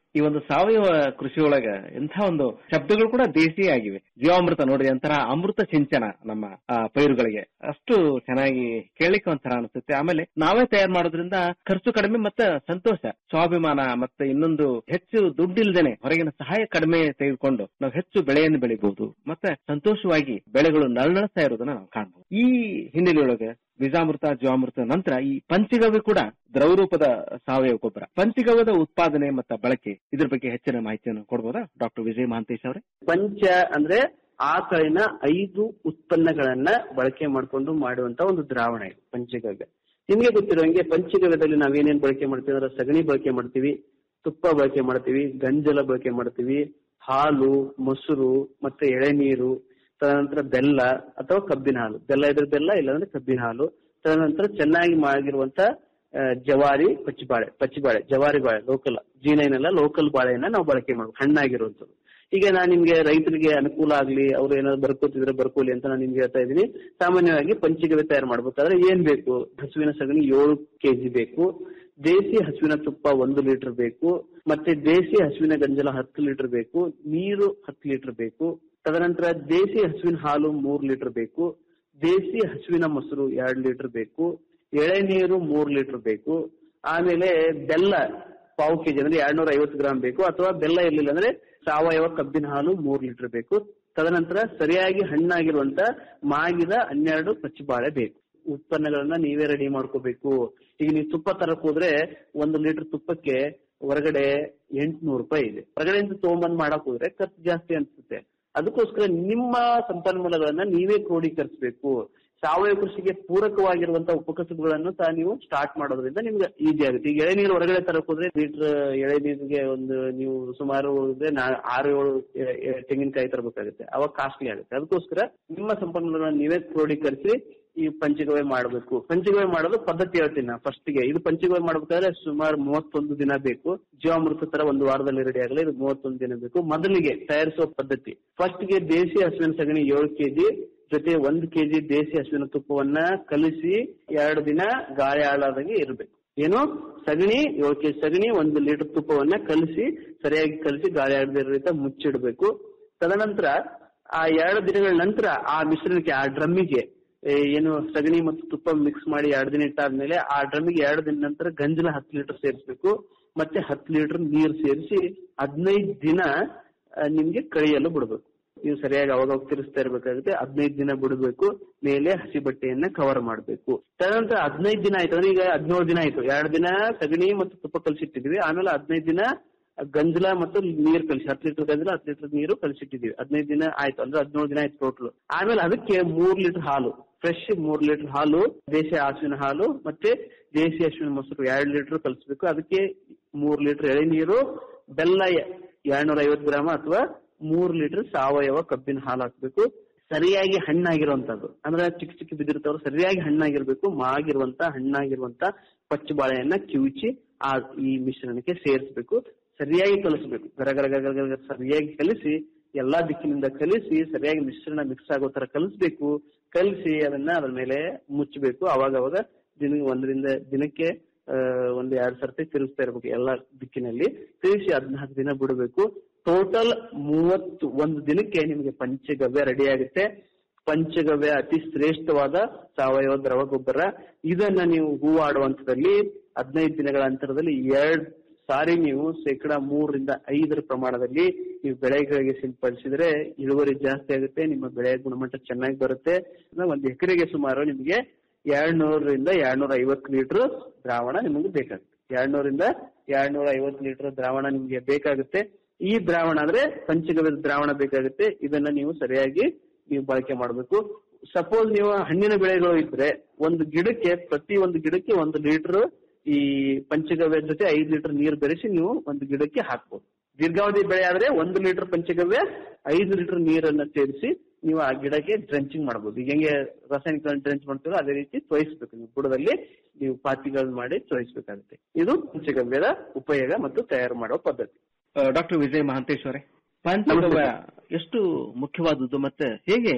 ಈ ಒಂದು ಸಾವಯವ ಕೃಷಿ ಒಳಗ ಎಂಥ ಒಂದು ಶಬ್ದಗಳು ಕೂಡ ದೇಸಿ ಆಗಿವೆ ಜೀವಾಮೃತ ನೋಡ್ರಿ ಒಂಥರ ಅಮೃತ ಸಿಂಚನ ನಮ್ಮ ಆ, ಪೈರುಗಳಿಗೆ ಅಷ್ಟು ಚೆನ್ನಾಗಿ ಕೇಳಲಿಕ್ಕೆ ಒಂಥರ ಅನಿಸುತ್ತೆ ಆಮೇಲೆ ನಾವೇ ತಯಾರು ಮಾಡೋದ್ರಿಂದ ಖರ್ಚು ಕಡಿಮೆ ಮತ್ತೆ ಸಂತೋಷ ಸ್ವಾಭಿಮಾನ ಮತ್ತೆ ಇನ್ನೊಂದು ಹೆಚ್ಚು ದುಡ್ಡಿಲ್ದೇನೆ ಹೊರಗಿನ ಸಹಾಯ ಕಡಿಮೆ ತೆಗೆದುಕೊಂಡು ನಾವು ಹೆಚ್ಚು ಬೆಳೆಯನ್ನು ಬೆಳಿಬಹುದು ಮತ್ತೆ ಸಂತೋಷವಾಗಿ ಬೆಳೆಗಳು ನಳನಳಿಸ್ತಾ ಇರೋದನ್ನ ನಾವು ಕಾಣಬಹುದು ಈ ಹಿನ್ನೆಲೆಯೊಳಗೆ ಬೀಜಾಮೃತ ಜೀವಾಮೃತ ನಂತರ ಈ ಪಂಚಗವ್ಯ ಕೂಡ ದ್ರವರೂಪದ ಸಾವಯವ ಗೊಬ್ಬರ ಪಂಚಗವ್ಯದ ಉತ್ಪಾದನೆ ಮತ್ತು ಬಳಕೆ ಇದ್ರ ಬಗ್ಗೆ ಹೆಚ್ಚಿನ ಮಾಹಿತಿಯನ್ನು ಕೊಡ್ಬೋದಾ ಡಾಕ್ಟರ್ ವಿಜಯ್ ಮಹಾಂತೇಶ್ ಅವರೇ ಪಂಚ ಅಂದ್ರೆ ಆಕಳಿನ ಐದು ಉತ್ಪನ್ನಗಳನ್ನ ಬಳಕೆ ಮಾಡಿಕೊಂಡು ಮಾಡುವಂತ ಒಂದು ದ್ರಾವಣ ಇದು ಪಂಚಗವ್ಯ ನಿಮ್ಗೆ ಗೊತ್ತಿರೋಂಗೆ ಪಂಚಗವ್ಯದಲ್ಲಿ ನಾವೇನೇನ್ ಬಳಕೆ ಮಾಡ್ತೀವಿ ಅಂದ್ರೆ ಸಗಣಿ ಬಳಕೆ ಮಾಡ್ತೀವಿ ತುಪ್ಪ ಬಳಕೆ ಮಾಡ್ತೀವಿ ಗಂಜಲ ಬಳಕೆ ಮಾಡ್ತೀವಿ ಹಾಲು ಮೊಸರು ಮತ್ತೆ ಎಳೆನೀರು ತದನಂತರ ಬೆಲ್ಲ ಅಥವಾ ಕಬ್ಬಿನ ಹಾಲು ಬೆಲ್ಲ ಇದ್ರೆ ಬೆಲ್ಲ ಇಲ್ಲಾಂದ್ರೆ ಕಬ್ಬಿನ ಹಾಲು ತದನಂತರ ಚೆನ್ನಾಗಿ ಮಾಡಿರುವಂತ ಆ, ಜವಾರಿ ಪಚ್ಚಿಬಾಳೆ ಪಚ್ಚಿಬಾಳೆ ಜವಾರಿ ಬಾಳೆ ಲೋಕಲ್ ಜೀನೈನೆಲ್ಲ ಲೋಕಲ್ ಬಾಳೆಯನ್ನ ನಾವು ಬಳಕೆ ಮಾಡ್ಬೇಕು ಹಣ್ಣಾಗಿರುವಂತದ್ದು ಈಗ ನಾನು ನಿಮ್ಗೆ ರೈತರಿಗೆ ಅನುಕೂಲ ಆಗ್ಲಿ ಅವ್ರು ಏನಾದ್ರು ಬರ್ಕೋತಿದ್ರೆ ಬರ್ಕೋಲಿ ಅಂತ ನಾನು ನಿಮ್ಗೆ ಹೇಳ್ತಾ ಇದ್ದೀನಿ ಸಾಮಾನ್ಯವಾಗಿ ಪಂಚಗವ್ಯ ತಯಾರು ಮಾಡ್ಬೇಕಾದ್ರೆ ಏನ್ ಬೇಕು ಹಸುವಿನ ಸಗಣಿ ಏಳು ಕೆಜಿ ಬೇಕು ದೇಸಿ ಹಸುವಿನ ತುಪ್ಪ ಒಂದು ಲೀಟರ್ ಬೇಕು ಮತ್ತೆ ದೇಸಿ ಹಸುವಿನ ಗಂಜಲ ಹತ್ತು ಲೀಟರ್ ಬೇಕು ನೀರು ಹತ್ತು ಲೀಟರ್ ಬೇಕು ತದನಂತರ ದೇಸಿ ಹಸುವಿನ ಹಾಲು ಮೂರ್ ಲೀಟರ್ ಬೇಕು ದೇಸಿ ಹಸುವಿನ ಮೊಸರು ಎರಡ್ ಲೀಟರ್ ಬೇಕು ಎಳೆನೀರು ಮೂರ್ ಲೀಟರ್ ಬೇಕು ಆಮೇಲೆ ಬೆಲ್ಲ ಪಾವು ಕೆಜಿ ಅಂದ್ರೆ ಎರಡ್ನೂರ ಐವತ್ತು ಗ್ರಾಮ್ ಬೇಕು ಅಥವಾ ಬೆಲ್ಲ ಇರ್ಲಿಲ್ಲ ಅಂದ್ರೆ ಸಾವಯವ ಕಬ್ಬಿನ ಹಾಲು ಮೂರ್ ಲೀಟರ್ ಬೇಕು ತದನಂತರ ಸರಿಯಾಗಿ ಹಣ್ಣಾಗಿರುವಂತ ಮಾಗಿದ ಹನ್ನೆರಡು ಪಚ್ಚಿಬಾಳೆ ಬೇಕು ಉತ್ಪನ್ನಗಳನ್ನ ನೀವೇ ರೆಡಿ ಮಾಡ್ಕೋಬೇಕು ಈಗ ನೀವು ತುಪ್ಪ ತರಕ್ ಹೋದ್ರೆ ಒಂದು ಲೀಟರ್ ತುಪ್ಪಕ್ಕೆ ಹೊರಗಡೆ ಎಂಟ್ನೂರು ರೂಪಾಯಿ ಇದೆ ಹೊರಗಡೆಯಿಂದ ತಗೊಂಬಂದ್ ಮಾಡಕ್ ಹೋದ್ರೆ ಖರ್ಚು ಜಾಸ್ತಿ ಅನ್ಸುತ್ತೆ ಅದಕ್ಕೋಸ್ಕರ ನಿಮ್ಮ ಸಂಪನ್ಮೂಲಗಳನ್ನ ನೀವೇ ಕ್ರೋಢೀಕರಿಸಬೇಕು ಸಾವಯವ ಕೃಷಿಗೆ ಪೂರಕವಾಗಿರುವಂತಹ ಉಪಕಸಬುಗಳನ್ನು ಸಹ ನೀವು ಸ್ಟಾರ್ಟ್ ಮಾಡೋದ್ರಿಂದ ನಿಮ್ಗೆ ಈಸಿ ಆಗುತ್ತೆ ಈಗ ಎಳೆನೀರು ಹೊರಗಡೆ ತರಕ್ ಹೋದ್ರೆ ಲೀಟರ್ ಎಳೆನೀರಿಗೆ ಒಂದು ನೀವು ಸುಮಾರು ಹೋದ್ರೆ ನಾ- ಆರು ಏಳು ಎ- ಎ- ತೆಂಗಿನಕಾಯಿ ತರಬೇಕಾಗುತ್ತೆ ಅವಾಗ ಕಾಸ್ಟ್ಲಿ ಆಗುತ್ತೆ ಅದಕ್ಕೋಸ್ಕರ ನಿಮ್ಮ ಸಂಪನ್ಮೂಲಗಳನ್ನ ನೀವೇ ಕ್ರೋಢೀಕರಿಸಿ ಈ ಪಂಚಗವ್ಯ ಮಾಡಬೇಕು ಪಂಚಗವ್ಯ ಮಾಡೋದು ಪದ್ಧತಿ ಹೇಳ್ತೀನಿ ನಾ ಫಸ್ಟ್ ಗೆ ಇದು ಪಂಚಗವ್ಯ ಮಾಡ್ಬೇಕಾದ್ರೆ ಸುಮಾರು ಮೂವತ್ತೊಂದು ದಿನ ಬೇಕು ಜೀವಾಮೃತ ತರ ಒಂದು ವಾರದಲ್ಲಿ ರೆಡಿ ಆಗಲಿ ಇದು ಮೂವತ್ತೊಂದು ದಿನ ಬೇಕು ಮೊದಲಿಗೆ ತಯಾರಿಸುವ ಪದ್ಧತಿ ಫಸ್ಟ್ ಗೆ ದೇಸಿ ಹಸುವಿನ ಸಗಣಿ ಏಳು ಕೆಜಿ ಜೊತೆ ಒಂದು ಕೆಜಿ ದೇಸಿ ಹಸುವಿನ ತುಪ್ಪವನ್ನ ಕಲಿಸಿ ಎರಡು ದಿನ ಗಾಳಿ ಆಳಾದಾಗೆ ಇರಬೇಕು ಏನು ಸಗಣಿ ಏಳು ಕೆಜಿ ಸಗಣಿ ಒಂದು ಲೀಟರ್ ತುಪ್ಪವನ್ನ ಕಲಿಸಿ ಸರಿಯಾಗಿ ಕಲಿಸಿ ಗಾಳಿ ಆಡದೇ ಇರೋ ರೀತಿ ಮುಚ್ಚಿಡ್ಬೇಕು ತದನಂತರ ಆ ಎರಡು ದಿನಗಳ ನಂತರ ಆ ಮಿಶ್ರಣಕ್ಕೆ ಆ ಡ್ರಮ್ಮಿಗೆ ಏ, ಏನು ಸಗಣಿ ಮತ್ತು ತುಪ್ಪ ಮಿಕ್ಸ್ ಮಾಡಿ ಎರಡು ದಿನ ಇಟ್ಟಾದ್ಮೇಲೆ ಆ ಡ್ರಮ್ಮಿಗೆ ಎರಡು ದಿನ ನಂತರ ಗಂಜಲ ಹತ್ತು ಲೀಟರ್ ಸೇರಿಸಬೇಕು ಮತ್ತೆ ಹತ್ತು ಲೀಟರ್ ನೀರು ಸೇರಿಸಿ ಹದಿನೈದು ದಿನ ಆ, ನಿಮ್ಗೆ ಕಳಿಯಲು ಬಿಡಬೇಕು ನೀವು ಸರಿಯಾಗಿ ಅವಾಗ ಅವಾಗ ತಿರ್ಸ್ತಾ ಇರ್ಬೇಕಾಗುತ್ತೆ ಹದಿನೈದು ದಿನ ಬಿಡಬೇಕು ಮೇಲೆ ಹಸಿ ಬಟ್ಟೆಯನ್ನ ಕವರ್ ಮಾಡಬೇಕು ತದನಂತರ ಹದಿನೈದು ದಿನ ಆಯ್ತು ಅಂದ್ರೆ ಈಗ ಹದಿನೇಳು ದಿನ ಆಯ್ತು ಎರಡು ದಿನ ಸಗಣಿ ಮತ್ತು ತುಪ್ಪ ಕಲ್ಸಿಟ್ಟಿದ್ವಿ ಆಮೇಲೆ ಹದಿನೈದು ದಿನ ಗಂಜಲ ಮತ್ತು ನೀರು ಕಲಿಸಿ ಹತ್ತು ಲೀಟರ್ ಗಂಜಲ ಹತ್ತು ಲೀಟರ್ ನೀರು ಕಲಿಸಿಟ್ಟಿದೀವಿ ಹದಿನೈದು ದಿನ ಆಯ್ತು ಅಂದ್ರೆ ಹದಿನೇಳು ದಿನ ಆಯ್ತು ಟೋಟಲ್ ಆಮೇಲೆ ಅದಕ್ಕೆ ಮೂರ್ ಲೀಟರ್ ಹಾಲು ಫ್ರೆಶ್ ಮೂರ್ ಲೀಟರ್ ಹಾಲು ದೇಸಿ ಹಸುವಿನ ಹಾಲು ಮತ್ತೆ ದೇಸಿ ಹಸುವಿನ ಮೊಸರು ಎರಡು ಲೀಟರ್ ಕಲಿಸ್ಬೇಕು ಅದಕ್ಕೆ ಮೂರ್ ಲೀಟರ್ ಎಳೆನೀರು ಬೆಲ್ಲ ಎರಡ್ನೂರ ಐವತ್ತು ಗ್ರಾಮ ಅಥವಾ ಮೂರ್ ಲೀಟರ್ ಸಾವಯವ ಕಬ್ಬಿನ ಹಾಲು ಹಾಕ್ಬೇಕು ಸರಿಯಾಗಿ ಹಣ್ಣಾಗಿರುವಂತದ್ದು ಅಂದ್ರೆ ಚಿಕ್ಕ ಚಿಕ್ಕ ಬಿದ್ದಿರ್ತಾವ್ರು ಸರಿಯಾಗಿ ಹಣ್ಣಾಗಿರ್ಬೇಕು ಮಾಗಿರುವಂತ ಹಣ್ಣಾಗಿರುವಂತ ಪಚ್ಚ ಬಾಳೆಯನ್ನ ಕಿವುಚಿ ಆ ಈ ಮಿಶ್ರಣಕ್ಕೆ ಸೇರಿಸ್ಬೇಕು ಸರಿಯಾಗಿ ಕಲಿಸ್ಬೇಕು ಗರ ಗರ ಗರ ಗರ ಗರ ಸರಿಯಾಗಿ ಕಲಿಸಿ ಎಲ್ಲಾ ದಿಕ್ಕಿನಿಂದ ಕಲಿಸಿ ಸರಿಯಾಗಿ ಮಿಶ್ರಣ ಮಿಕ್ಸ್ ಆಗೋ ತರ ಕಲಿಸ್ಬೇಕು ಕಲಿಸಿ ಅದನ್ನ ಅದ್ರ ಮೇಲೆ ಮುಚ್ಚಬೇಕು ಅವಾಗ ಅವಾಗ ದಿನ ಒಂದರಿಂದ ದಿನಕ್ಕೆ ಆ, ಒಂದ್ ಎರಡ್ ಸರ್ತಿ ತಿರುಗಿಸ್ತಾ ಇರ್ಬೇಕು ಎಲ್ಲಾ ದಿಕ್ಕಿನಲ್ಲಿ ತಿರುಗಿಸಿ ಹದಿನಾಲ್ಕು ದಿನ ಬಿಡಬೇಕು ಟೋಟಲ್ ಮೂವತ್ತು ಒಂದು ದಿನಕ್ಕೆ ನಿಮಗೆ ಪಂಚಗವ್ಯ ರೆಡಿ ಆಗುತ್ತೆ ಪಂಚಗವ್ಯ ಅತಿ ಶ್ರೇಷ್ಠವಾದ ಸಾವಯವ ದ್ರವ ಗೊಬ್ಬರ ಇದನ್ನ ನೀವು ಹೂವಾಡುವಂತದಲ್ಲಿ ಹದಿನೈದು ದಿನಗಳ ಅಂತರದಲ್ಲಿ ಎರಡ್ ಸಾರಿ ನೀವು ಶೇಕಡ ಮೂರರಿಂದ ಐದರ ಪ್ರಮಾಣದಲ್ಲಿ ನೀವು ಬೆಳೆಗಳಿಗೆ ಸಿಂಪಡಿಸಿದ್ರೆ ಇಳುವರಿ ಜಾಸ್ತಿ ಆಗುತ್ತೆ ನಿಮ್ಮ ಬೆಳೆಯ ಗುಣಮಟ್ಟ ಚೆನ್ನಾಗಿ ಬರುತ್ತೆ ಒಂದು ಎಕರೆಗೆ ಸುಮಾರು ನಿಮಗೆ ಎರಡ್ನೂರರಿಂದ ಎರಡ್ನೂರ ಐವತ್ತು ಲೀಟರ್ ದ್ರಾವಣ ನಿಮಗೆ ಬೇಕಾಗುತ್ತೆ ಎರಡ್ನೂರಿಂದ ಎರಡ್ನೂರ ಐವತ್ತು ಲೀಟರ್ ದ್ರಾವಣ ನಿಮಗೆ ಬೇಕಾಗುತ್ತೆ ಈ ದ್ರಾವಣ ಅಂದ್ರೆ ಪಂಚಗವ್ಯದ ದ್ರಾವಣ ಬೇಕಾಗುತ್ತೆ ಇದನ್ನ ನೀವು ಸರಿಯಾಗಿ ನೀವು ಬಳಕೆ ಮಾಡಬೇಕು ಸಪೋಸ್ ನೀವು ಹಣ್ಣಿನ ಬೆಳೆಗಳು ಇದ್ರೆ ಒಂದು ಗಿಡಕ್ಕೆ ಪ್ರತಿ ಒಂದು ಗಿಡಕ್ಕೆ ಒಂದು ಲೀಟರ್ ಈ ಪಂಚಗವ್ಯ ಜೊತೆ ಐದು ಲೀಟರ್ ನೀರು ಬೆರೆಸಿ ನೀವು ಒಂದು ಗಿಡಕ್ಕೆ ಹಾಕ್ಬೋದು ದೀರ್ಘಾವಧಿ ಬೆಳೆ ಆದ್ರೆ ಒಂದು ಲೀಟರ್ ಪಂಚಗವ್ಯ ಐದು ಲೀಟರ್ ನೀರನ್ನ ಸೇರಿಸಿ ನೀವು ಆ ಗಿಡಕ್ಕೆ ಡ್ರೆಂಚಿಂಗ್ ಮಾಡಬಹುದು ಈಗ ಹೆಂಗೆ ರಾಸಾಯನಿಕ ಡ್ರೆಂಚ್ ಮಾಡ್ತೀರೋ ಅದೇ ರೀತಿ ತೋಯಿಸ್ಬೇಕು ನೀವು ಬುಡದಲ್ಲಿ ನೀವು ಪಾತಿಗಳನ್ನ ಮಾಡಿ ತೋಯಿಸ್ಬೇಕಾಗುತ್ತೆ ಇದು ಪಂಚಗವ್ಯದ ಉಪಯೋಗ ಮತ್ತು ತಯಾರು ಮಾಡುವ ಪದ್ಧತಿ ಡಾಕ್ಟರ್ ವಿಜಯ್ ಮಹಾಂತೇಶ್ ಅವರೇ ಪಂಚಗವ್ಯ ಎಷ್ಟು ಮುಖ್ಯವಾದದ್ದು ಮತ್ತೆ ಹೇಗೆ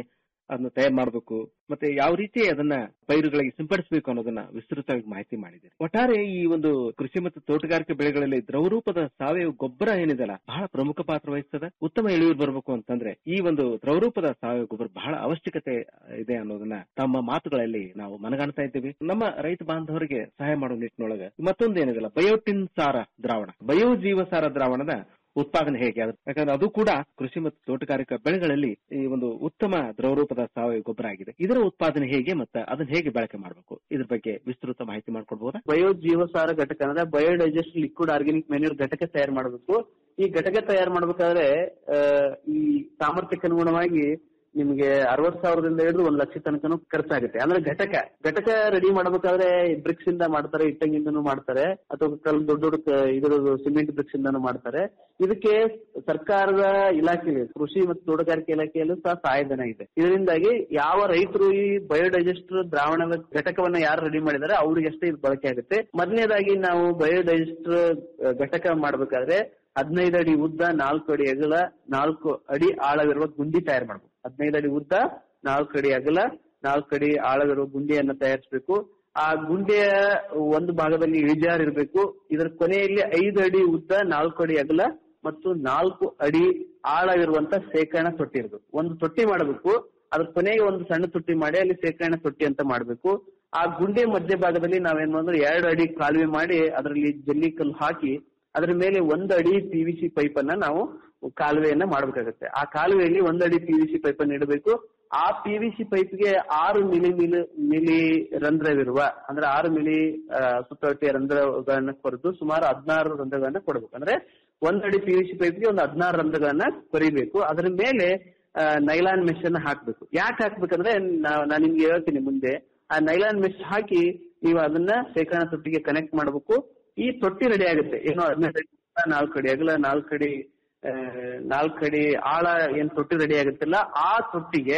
ಅದನ್ನ ತಯಾರು ಮಾಡಬೇಕು ಮತ್ತೆ ಯಾವ ರೀತಿ ಅದನ್ನ ಪೈರುಗಳಿಗೆ ಸಿಂಪಡಿಸಬೇಕು ಅನ್ನೋದನ್ನ ವಿಸ್ತೃತವಾಗಿ ಮಾಹಿತಿ ಮಾಡಿದ್ದೀರಿ ಒಟ್ಟಾರೆ ಈ ಒಂದು ಕೃಷಿ ಮತ್ತು ತೋಟಗಾರಿಕೆ ಬೆಳೆಗಳಲ್ಲಿ ದ್ರವರೂಪದ ಸಾವಯವ ಗೊಬ್ಬರ ಏನಿದೆಲ್ಲ ಬಹಳ ಪ್ರಮುಖ ಪಾತ್ರ ವಹಿಸ್ತದೆ ಉತ್ತಮ ಇಳುವರಿ ಬರಬೇಕು ಅಂತಂದ್ರೆ ಈ ಒಂದು ದ್ರವರೂಪದ ಸಾವಯವ ಗೊಬ್ಬರ ಬಹಳ ಅವಶ್ಯಕತೆ ಇದೆ ಅನ್ನೋದನ್ನ ತಮ್ಮ ಮಾತುಗಳಲ್ಲಿ ನಾವು ಮನಗಾಣ್ತಾ ಇದ್ದೀವಿ ನಮ್ಮ ರೈತ ಬಾಂಧವರಿಗೆ ಸಹಾಯ ಮಾಡೋ ನಿಟ್ಟಿನೊಳಗೆ ಮತ್ತೊಂದು ಏನಿದೆಲ್ಲ ಬಯೋಟಿನ್ ಸಾರ ದ್ರಾವಣ ಬಯೋ ಜೀವಸಾರ ದ್ರಾವಣದ ಉತ್ಪಾದನೆ ಹೇಗೆ ಅದು ಯಾಕಂದ್ರೆ ಅದು ಕೂಡ ಕೃಷಿ ಮತ್ತು ತೋಟಗಾರಿಕಾ ಬೆಳೆಗಳಲ್ಲಿ ಈ ಒಂದು ಉತ್ತಮ ದ್ರವರೂಪದ ಸಾವಯವ ಗೊಬ್ಬರ ಆಗಿದೆ ಇದರ ಉತ್ಪಾದನೆ ಹೇಗೆ ಮತ್ತೆ ಅದನ್ನ ಹೇಗೆ ಬಳಕೆ ಮಾಡಬೇಕು ಇದ್ರ ಬಗ್ಗೆ ವಿಸ್ತೃತ ಮಾಹಿತಿ ಮಾಡ್ಕೊಡ್ಬೋದಾ ಬಯೋ ಜೀವಸಾರ ಘಟಕ ಅಂದ್ರೆ ಬಯೋಡೈಜೆಸ್ಟ್ ಲಿಕ್ವಿಡ್ ಆರ್ಗ್ಯಾನಿಕ್ ಮೆನ್ಯೂರ್ ಘಟಕ ತಯಾರು ಮಾಡಬೇಕು ಈ ಘಟಕ ತಯಾರು ಮಾಡ್ಬೇಕಾದ್ರೆ ಆ, ಈ ಸಾಮರ್ಥ್ಯಕ್ಕೆ ಅನುಗುಣವಾಗಿ ನಿಮಗೆ ಅರವತ್ ಸಾವಿರದಿಂದ ಹಿಡಿದು ಒಂದ್ ಲಕ್ಷ ತನಕನೂ ಖರ್ಚಾಗುತ್ತೆ ಅಂದ್ರೆ ಘಟಕ ಘಟಕ ರೆಡಿ ಮಾಡ್ಬೇಕಾದ್ರೆ ಬ್ರಿಕ್ಸ್ ಇಂದ ಮಾಡ್ತಾರೆ ಇಟ್ಟಂಗಿಂದನೂ ಮಾಡ್ತಾರೆ ಅಥವಾ ಕಲ್ ದೊಡ್ಡ ದೊಡ್ಡ ಕ- ಇದ್ರದ್ದು ಸಿಮೆಂಟ್ ಬ್ರಿಕ್ಸ್ ಇಂದನೂ ಮಾಡ್ತಾರೆ ಇದಕ್ಕೆ ಸರ್ಕಾರದ ಇಲಾಖೆಯಲ್ಲಿ ಕೃಷಿ ಮತ್ತು ತೋಟಗಾರಿಕೆ ಇಲಾಖೆಯಲ್ಲೂ ಸಹ ಸಹಾಯಧನ ಇದೆ ಇದರಿಂದಾಗಿ ಯಾವ ರೈತರು ಈ ಬಯೋಡೈಜೆಸ್ಟರ್ ದ್ರಾವಣದ ಘಟಕವನ್ನ ಯಾರು ರೆಡಿ ಮಾಡಿದ್ದಾರೆ ಅವ್ರಿಗೆ ಅಷ್ಟೇ ಇದು ಬಳಕೆ ಆಗುತ್ತೆ ಮೊದಲನೇದಾಗಿ ನಾವು ಬಯೋಡೈಜೆಸ್ಟರ್ ಘಟಕ ಮಾಡ್ಬೇಕಾದ್ರೆ ಹದಿನೈದು ಅಡಿ ಉದ್ದ ನಾಲ್ಕು ಅಡಿ ಅಗಲ ನಾಲ್ಕು ಅಡಿ ಆಳವಿರುವ ಗುಂಡಿ ತಯಾರು ಮಾಡಬೇಕು ಹದಿನೈದು ಅಡಿ ಉದ್ದ ನಾಲ್ಕು ಅಡಿ ಅಗಲ ನಾಲ್ಕು ಅಡಿ ಆಳವಿರುವ ಗುಂಡಿಯನ್ನ ತಯಾರಿಸಬೇಕು ಆ ಗುಂಡಿಯ ಒಂದು ಭಾಗದಲ್ಲಿ ಇಳಿಜಾರು ಇರಬೇಕು ಇದರ ಕೊನೆಯಲ್ಲಿ ಐದು ಅಡಿ ಉದ್ದ ನಾಲ್ಕು ಅಡಿ ಅಗಲ ಮತ್ತು ನಾಲ್ಕು ಅಡಿ ಆಳವಿರುವಂತ ಶೇಖರಣಾ ತೊಟ್ಟಿ ಇರಬೇಕು ಒಂದು ತೊಟ್ಟಿ ಮಾಡಬೇಕು ಅದ್ರ ಕೊನೆಗೆ ಒಂದು ಸಣ್ಣ ತೊಟ್ಟಿ ಮಾಡಿ ಅಲ್ಲಿ ಶೇಖರಣಾ ತೊಟ್ಟಿ ಅಂತ ಮಾಡಬೇಕು ಆ ಗುಂಡಿ ಮಧ್ಯ ಭಾಗದಲ್ಲಿ ನಾವೇನ್ ಮಾಡಿದ್ರೆ ಎರಡು ಅಡಿ ಕಾಲುವೆ ಮಾಡಿ ಅದರಲ್ಲಿ ಜಲ್ಲಿ ಕಲ್ಲು ಹಾಕಿ ಅದರ ಮೇಲೆ ಒಂದು ಅಡಿ ಪಿ ವಿ ಸಿ ಪೈಪ್ ಅನ್ನ ನಾವು ಕಾಲುವೆಯನ್ನ ಮಾಡಬೇಕಾಗುತ್ತೆ ಆ ಕಾಲುವೆಯಲ್ಲಿ ಒಂದು ಅಡಿ ಪಿ ವಿ ಸಿ ಪೈಪ್ ಅನ್ನು ಇಡಬೇಕು ಆ ಪಿ ವಿ ಸಿ ಪೈಪ್ಗೆ ಆರು ಮಿಲಿ ಮಿಲಿ ಮಿಲಿ ರಂಧ್ರವಿರುವ ಅಂದ್ರೆ ಆರು ಮಿಲಿ ಆ, ಸುತ್ತಳತೆಯ ರಂಧ್ರಗಳನ್ನ ಕೊರೆದು ಸುಮಾರು ಹದಿನಾರು ರಂಧ್ರಗಳನ್ನ ಕೊಡಬೇಕು ಅಂದ್ರೆ ಒಂದ್ ಅಡಿ ಪಿ ವಿ ಸಿ ಪೈಪ್ಗೆ ಒಂದು ಹದಿನಾರು ರಂಧ್ರಗಳನ್ನ ಕೊರಿಬೇಕು ಅದರ ಮೇಲೆ ನೈಲಾನ್ ಮೆಶ್ ಅನ್ನ ಹಾಕ್ಬೇಕು ಯಾಕೆ ಹಾಕ್ಬೇಕಂದ್ರೆ ನಾ- ನಾನು ನಿಮ್ಗೆ ಹೇಳ್ತೀನಿ ಮುಂದೆ ಆ ನೈಲಾನ್ ಮೆಶ್ ಹಾಕಿ ನೀವು ಅದನ್ನ ಶೇಖರಣಾ ತೊಟ್ಟಿಗೆ ಕನೆಕ್ಟ್ ಮಾಡಬೇಕು ಈ ತೊಟ್ಟಿ ರೆಡಿ ಆಗುತ್ತೆ ಏನೋ ಹದಿನೈದು ಅಡಿ ಉದ್ದ, ನಾಲ್ಕು ಅಡಿ ಅಗಲ ನಾಲ್ಕು ಅಡಿ ಆ, ನಾಲ್ಕು ಅಡಿ ಆಳ ಏನ್ ತೊಟ್ಟಿ ರೆಡಿ ಆಗುತ್ತಲ್ಲ ಆ ತೊಟ್ಟಿಗೆ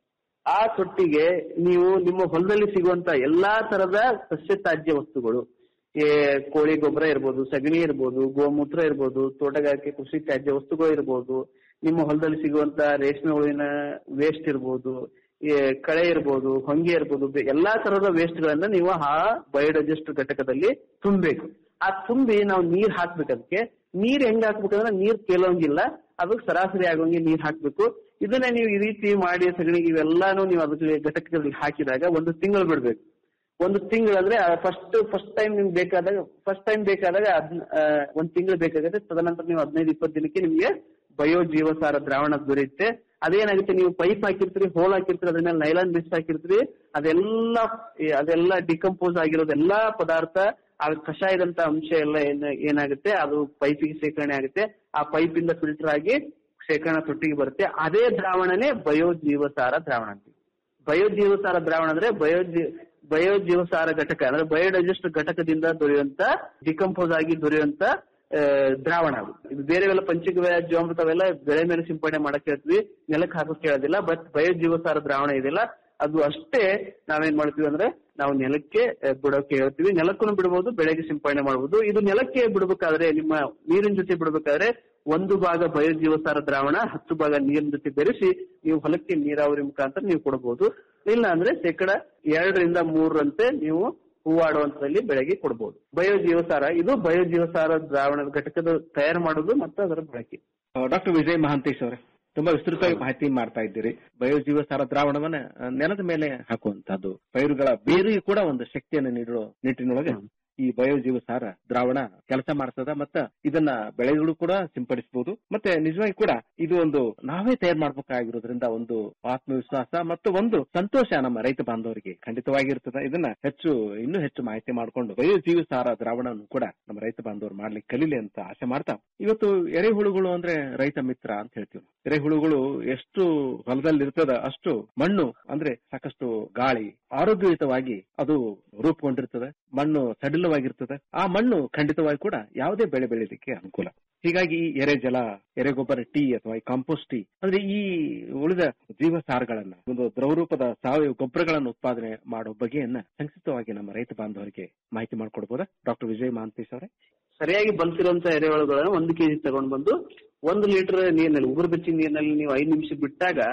ಆ ತೊಟ್ಟಿಗೆ ನೀವು ನಿಮ್ಮ ಹೊಲದಲ್ಲಿ ಸಿಗುವಂತ ಎಲ್ಲಾ ತರದ ಸಸ್ಯ ತ್ಯಾಜ್ಯ ವಸ್ತುಗಳು ಏ, ಕೋಳಿ ಗೊಬ್ಬರ ಇರ್ಬೋದು ಸಗಣಿ ಇರ್ಬೋದು ಗೋಮೂತ್ರ ಇರ್ಬೋದು ತೋಟಗಾರಿಕೆ ಕೃಷಿ ತ್ಯಾಜ್ಯ ವಸ್ತುಗಳು ಇರ್ಬೋದು ನಿಮ್ಮ ಹೊಲದಲ್ಲಿ ಸಿಗುವಂತ ರೇಷ್ಮೆ ಹುಳುವಿನ ವೇಸ್ಟ್ ಇರ್ಬೋದು ಈ ಕಳೆ ಇರ್ಬೋದು ಹೊಂಗೆ ಇರ್ಬೋದು ಬೆ- ಎಲ್ಲಾ ತರದ ವೇಸ್ಟ್ ಗಳನ್ನ ನೀವು ಆ ಬಯೋಡೈಜೆಸ್ಟ್ ಘಟಕದಲ್ಲಿ ತುಂಬಬೇಕು ಆ ತುಂಬಿ ನಾವು ನೀರ್ ಹಾಕ್ಬೇಕು ಅದಕ್ಕೆ ನೀರ್ ಹೆಂಗ್ ಹಾಕ್ಬೇಕಂದ್ರೆ ನೀರ್ ತೇಲೋಂಗಿಲ್ಲ ಅದು ಸರಾಸರಿ ಆಗೋಂಗೆ ನೀರ್ ಹಾಕ್ಬೇಕು ಇದನ್ನ ನೀವು ಈ ರೀತಿ ಮಾಡಿ ಸಗಣಿ ಇವೆಲ್ಲಾನು ನೀವು ಅದಕ್ಕೆ ಘಟಕದಲ್ಲಿ ಹಾಕಿದಾಗ ಒಂದು ತಿಂಗಳು ಬಿಡ್ಬೇಕು ಒಂದು ತಿಂಗಳು ಅಂದ್ರೆ ಫಸ್ಟ್ ಫಸ್ಟ್ ಟೈಮ್ ನಿಮ್ಗೆ ಬೇಕಾದಾಗ ಫಸ್ಟ್ ಟೈಮ್ ಬೇಕಾದಾಗ ಅದ್ ಒಂದ್ ತಿಂಗಳು ಬೇಕಾಗುತ್ತೆ ತದನಂತರ ನೀವು ಹದಿನೈದು ಇಪ್ಪತ್ತು ದಿನಕ್ಕೆ ನಿಮ್ಗೆ ಬಯೋ ಜೀವಸಾರ ದ್ರಾವಣ ದೊರೆಯುತ್ತೆ ಅದೇನಾಗುತ್ತೆ ನೀವು ಪೈಪ್ ಹಾಕಿರ್ತೀರಿ ಹೋಲ್ ಹಾಕಿರ್ತೀರಿ ಅದ್ರ ಮೇಲೆ ನೈಲಾನ್ ಮಿಕ್ಸ್ ಹಾಕಿರ್ತೀರಿ ಅದೆಲ್ಲ ಈ ಅದೆಲ್ಲ ಡಿಕಂಪೋಸ್ ಆಗಿರೋದು ಎಲ್ಲಾ ಪದಾರ್ಥ ಆ ಕಷಾಯದಂತ ಅಂಶ ಎಲ್ಲ ಏನ್ ಏನಾಗುತ್ತೆ ಅದು ಪೈಪಿಗೆ ಶೇಖರಣೆ ಆಗುತ್ತೆ ಆ ಪೈಪ್ ಇಂದ ಫಿಲ್ಟರ್ ಆಗಿ ಶೇಖರಣಾ ತೊಟ್ಟಿಗೆ ಬರುತ್ತೆ ಅದೇ ದ್ರಾವಣನೇ ಬಯೋ ಜೀವಸಾರ ದ್ರಾವಣ ಅಂತೀವಿ ಬಯೋ ಜೀವಸಾರ ದ್ರಾವಣ ಅಂದ್ರೆ ಬಯೋ ಬಯೋ ಜೀವಸಾರ ಘಟಕ ಅಂದ್ರೆ ಬಯೋಡೈಜೆಸ್ಟ್ ಘಟಕದಿಂದ ದೊರೆಯುವಂತ ಡಿಕಂಪೋಸ್ ಆಗಿ ದೊರೆಯುವಂತ ಆ, ದ್ರಾವಣ ಅದು ಇದು ಬೇರೆವೆಲ್ಲ ಪಂಚಗವ್ಯ ಜೀವಾಮೃತ ಅವೆಲ್ಲ ಬೆಳೆ ಮೇಲೆ ಸಿಂಪಡಣೆ ಮಾಡಕ್ ಹೇಳ್ತೀವಿ ನೆಲಕ್ಕೆ ಹಾಕಕ್ ಹೇಳೋದಿಲ್ಲ ಬಟ್ ಬಯೋ ಜೀವಸಾರ ದ್ರಾವಣ ಇದೆಯಲ್ಲ ಅದು ಅಷ್ಟೇ ನಾವೇನ್ ಮಾಡ್ತೀವಿ ಅಂದ್ರೆ ನಾವು ನೆಲಕ್ಕೆ ಆ, ಬಿಡೋಕೆ ಹೇಳ್ತೀವಿ ನೆಲಕ್ಕೂ ಬಿಡಬಹುದು ಬೆಳೆಗೆ ಸಿಂಪಡಣೆ ಮಾಡಬಹುದು ಇದು ನೆಲಕ್ಕೆ ಬಿಡಬೇಕಾದ್ರೆ ನಿಮ್ಮ ನೀರಿನ ಜೊತೆ ಬಿಡಬೇಕಾದ್ರೆ ಒಂದು ಭಾಗ ಬಯೋಜೀವಸಾರ ದ್ರಾವಣ ಹತ್ತು ಭಾಗ ನೀರಿನ ಜೊತೆ ಬೆರೆಸಿ ನೀವು ಹೊಲಕ್ಕೆ ನೀರಾವರಿ ಮುಖಾಂತರ ನೀವು ಕೊಡಬಹುದು ಇಲ್ಲ ಅಂದ್ರೆ ಶೇಕಡ ಎರಡರಿಂದ ಮೂರರಂತೆ ನೀವು ಹೂವಾಡುವಂತದಲ್ಲಿ ಬೆಳೆಗೆ ಕೊಡಬಹುದು ಬಯೋಜೀವಸಾರ ಇದು ಬಯೋಜೀವಸಾರ ದ್ರಾವಣದ ಘಟಕದ ತಯಾರು ಮಾಡುವುದು ಮತ್ತು ಅದರ ಬಳಕೆ ಡಾಕ್ಟರ್ ವಿಜಯ್ ಮಹಾಂತೇಶ್ ಅವರೇ ತುಂಬಾ ವಿಸ್ತೃತವಾಗಿ ಮಾಹಿತಿ ಮಾಡ್ತಾ ಇದ್ದೀರಿ ಬಯೋಜೀವಸಾರ ದ್ರಾವಣವನ್ನ ಆ, ನೆಲದ ಮೇಲೆ ಹಾಕುವಂತಹದ್ದು ಪೈರುಗಳ ಬೇರಿಗೆ ಕೂಡ ಒಂದು ಶಕ್ತಿಯನ್ನು ನೀಡುವ ನಿಟ್ಟಿನೊಳಗೆ ಈ ಬಯೋಜೀವಸಾರ ದ್ರಾವಣ ಕೆಲಸ ಮಾಡ್ತದ ಮತ್ತ ಇದನ್ನ ಬೆಳೆಗಳು ಕೂಡ ಸಿಂಪಡಿಸಬಹುದು ಮತ್ತೆ ನಿಜವಾಗಿ ಕೂಡ ಇದು ಒಂದು ನಾವೇ ತಯಾರು ಮಾಡ್ಬೇಕಾಗಿರೋದ್ರಿಂದ ಒಂದು ಆತ್ಮವಿಶ್ವಾಸ ಮತ್ತು ಒಂದು ಸಂತೋಷ ನಮ್ಮ ರೈತ ಬಾಂಧವರಿಗೆ ಖಂಡಿತವಾಗಿರ್ತದೆ ಇದನ್ನ ಹೆಚ್ಚು ಇನ್ನೂ ಹೆಚ್ಚು ಮಾಹಿತಿ ಮಾಡಿಕೊಂಡು ಬಯೋಜೀವಸಾರ ದ್ರಾವಣವನ್ನು ಕೂಡ ನಮ್ಮ ರೈತ ಬಾಂಧವರು ಮಾಡ್ಲಿಕ್ಕೆ ಕಲೀಲಿ ಅಂತ ಆಸೆ ಮಾಡ್ತಾ ಇವತ್ತು ಎರೆಹುಳುಗಳು ಅಂದ್ರೆ ರೈತ ಮಿತ್ರ ಅಂತ ಹೇಳ್ತೀವಿ ಎರೆಹುಳುಗಳು ಎಷ್ಟು ಹೊಲದಲ್ಲಿ ಇರ್ತದ ಅಷ್ಟು ಮಣ್ಣು ಅಂದ್ರೆ ಸಾಕಷ್ಟು ಗಾಳಿ ಆರೋಗ್ಯಯುತವಾಗಿ ಅದು ರೂಪುಗೊಂಡಿರ್ತದೆ ಮಣ್ಣು ಸಡಿಲವಾಗಿರ್ತದೆ ಆ ಮಣ್ಣು ಖಂಡಿತವಾಗಿ ಕೂಡ ಯಾವುದೇ ಬೆಳೆ ಬೆಳೀಲಿಕ್ಕೆ ಅನುಕೂಲ ಹೀಗಾಗಿ ಈ ಎರೆ ಜಲ ಎರೆಗೊಬ್ಬರ ಟೀ ಅಥವಾ ಈ ಕಾಂಪೋಸ್ಟ್ ಟೀ ಅಂದ್ರೆ ಈ ಉಳಿದ ಜೀವಸಾರಗಳನ್ನ ಒಂದು ದ್ರವರೂಪದ ಸಾವಯವ ಗೊಬ್ಬರಗಳನ್ನು ಉತ್ಪಾದನೆ ಮಾಡೋ ಬಗೆಯನ್ನ ಸಂಕ್ಷಿಪ್ತವಾಗಿ ನಮ್ಮ ರೈತ ಬಾಂಧವರಿಗೆ ಮಾಹಿತಿ ಮಾಡ್ಕೊಡ್ಬೋದಾ ಡಾಕ್ಟರ್ ವಿಜಯ್ ಮಹಾಂತೇಶ್ ಅವರೇ ಸರಿಯಾಗಿ ಬಲ್ತಿರುವಂತ ಎರೆಹುಳುಗಳನ್ನು ಒಂದು ಕೆಜಿ ತಗೊಂಡ್ ಬಂದು ಒಂದು ಲೀಟರ್ ನೀರಿನಲ್ಲಿ ಉಗುರು ಬೆಚ್ಚಿ ನೀರಿನಲ್ಲಿ ನೀವು ಐದು ನಿಮಿಷ ಬಿಟ್ಟಾಗ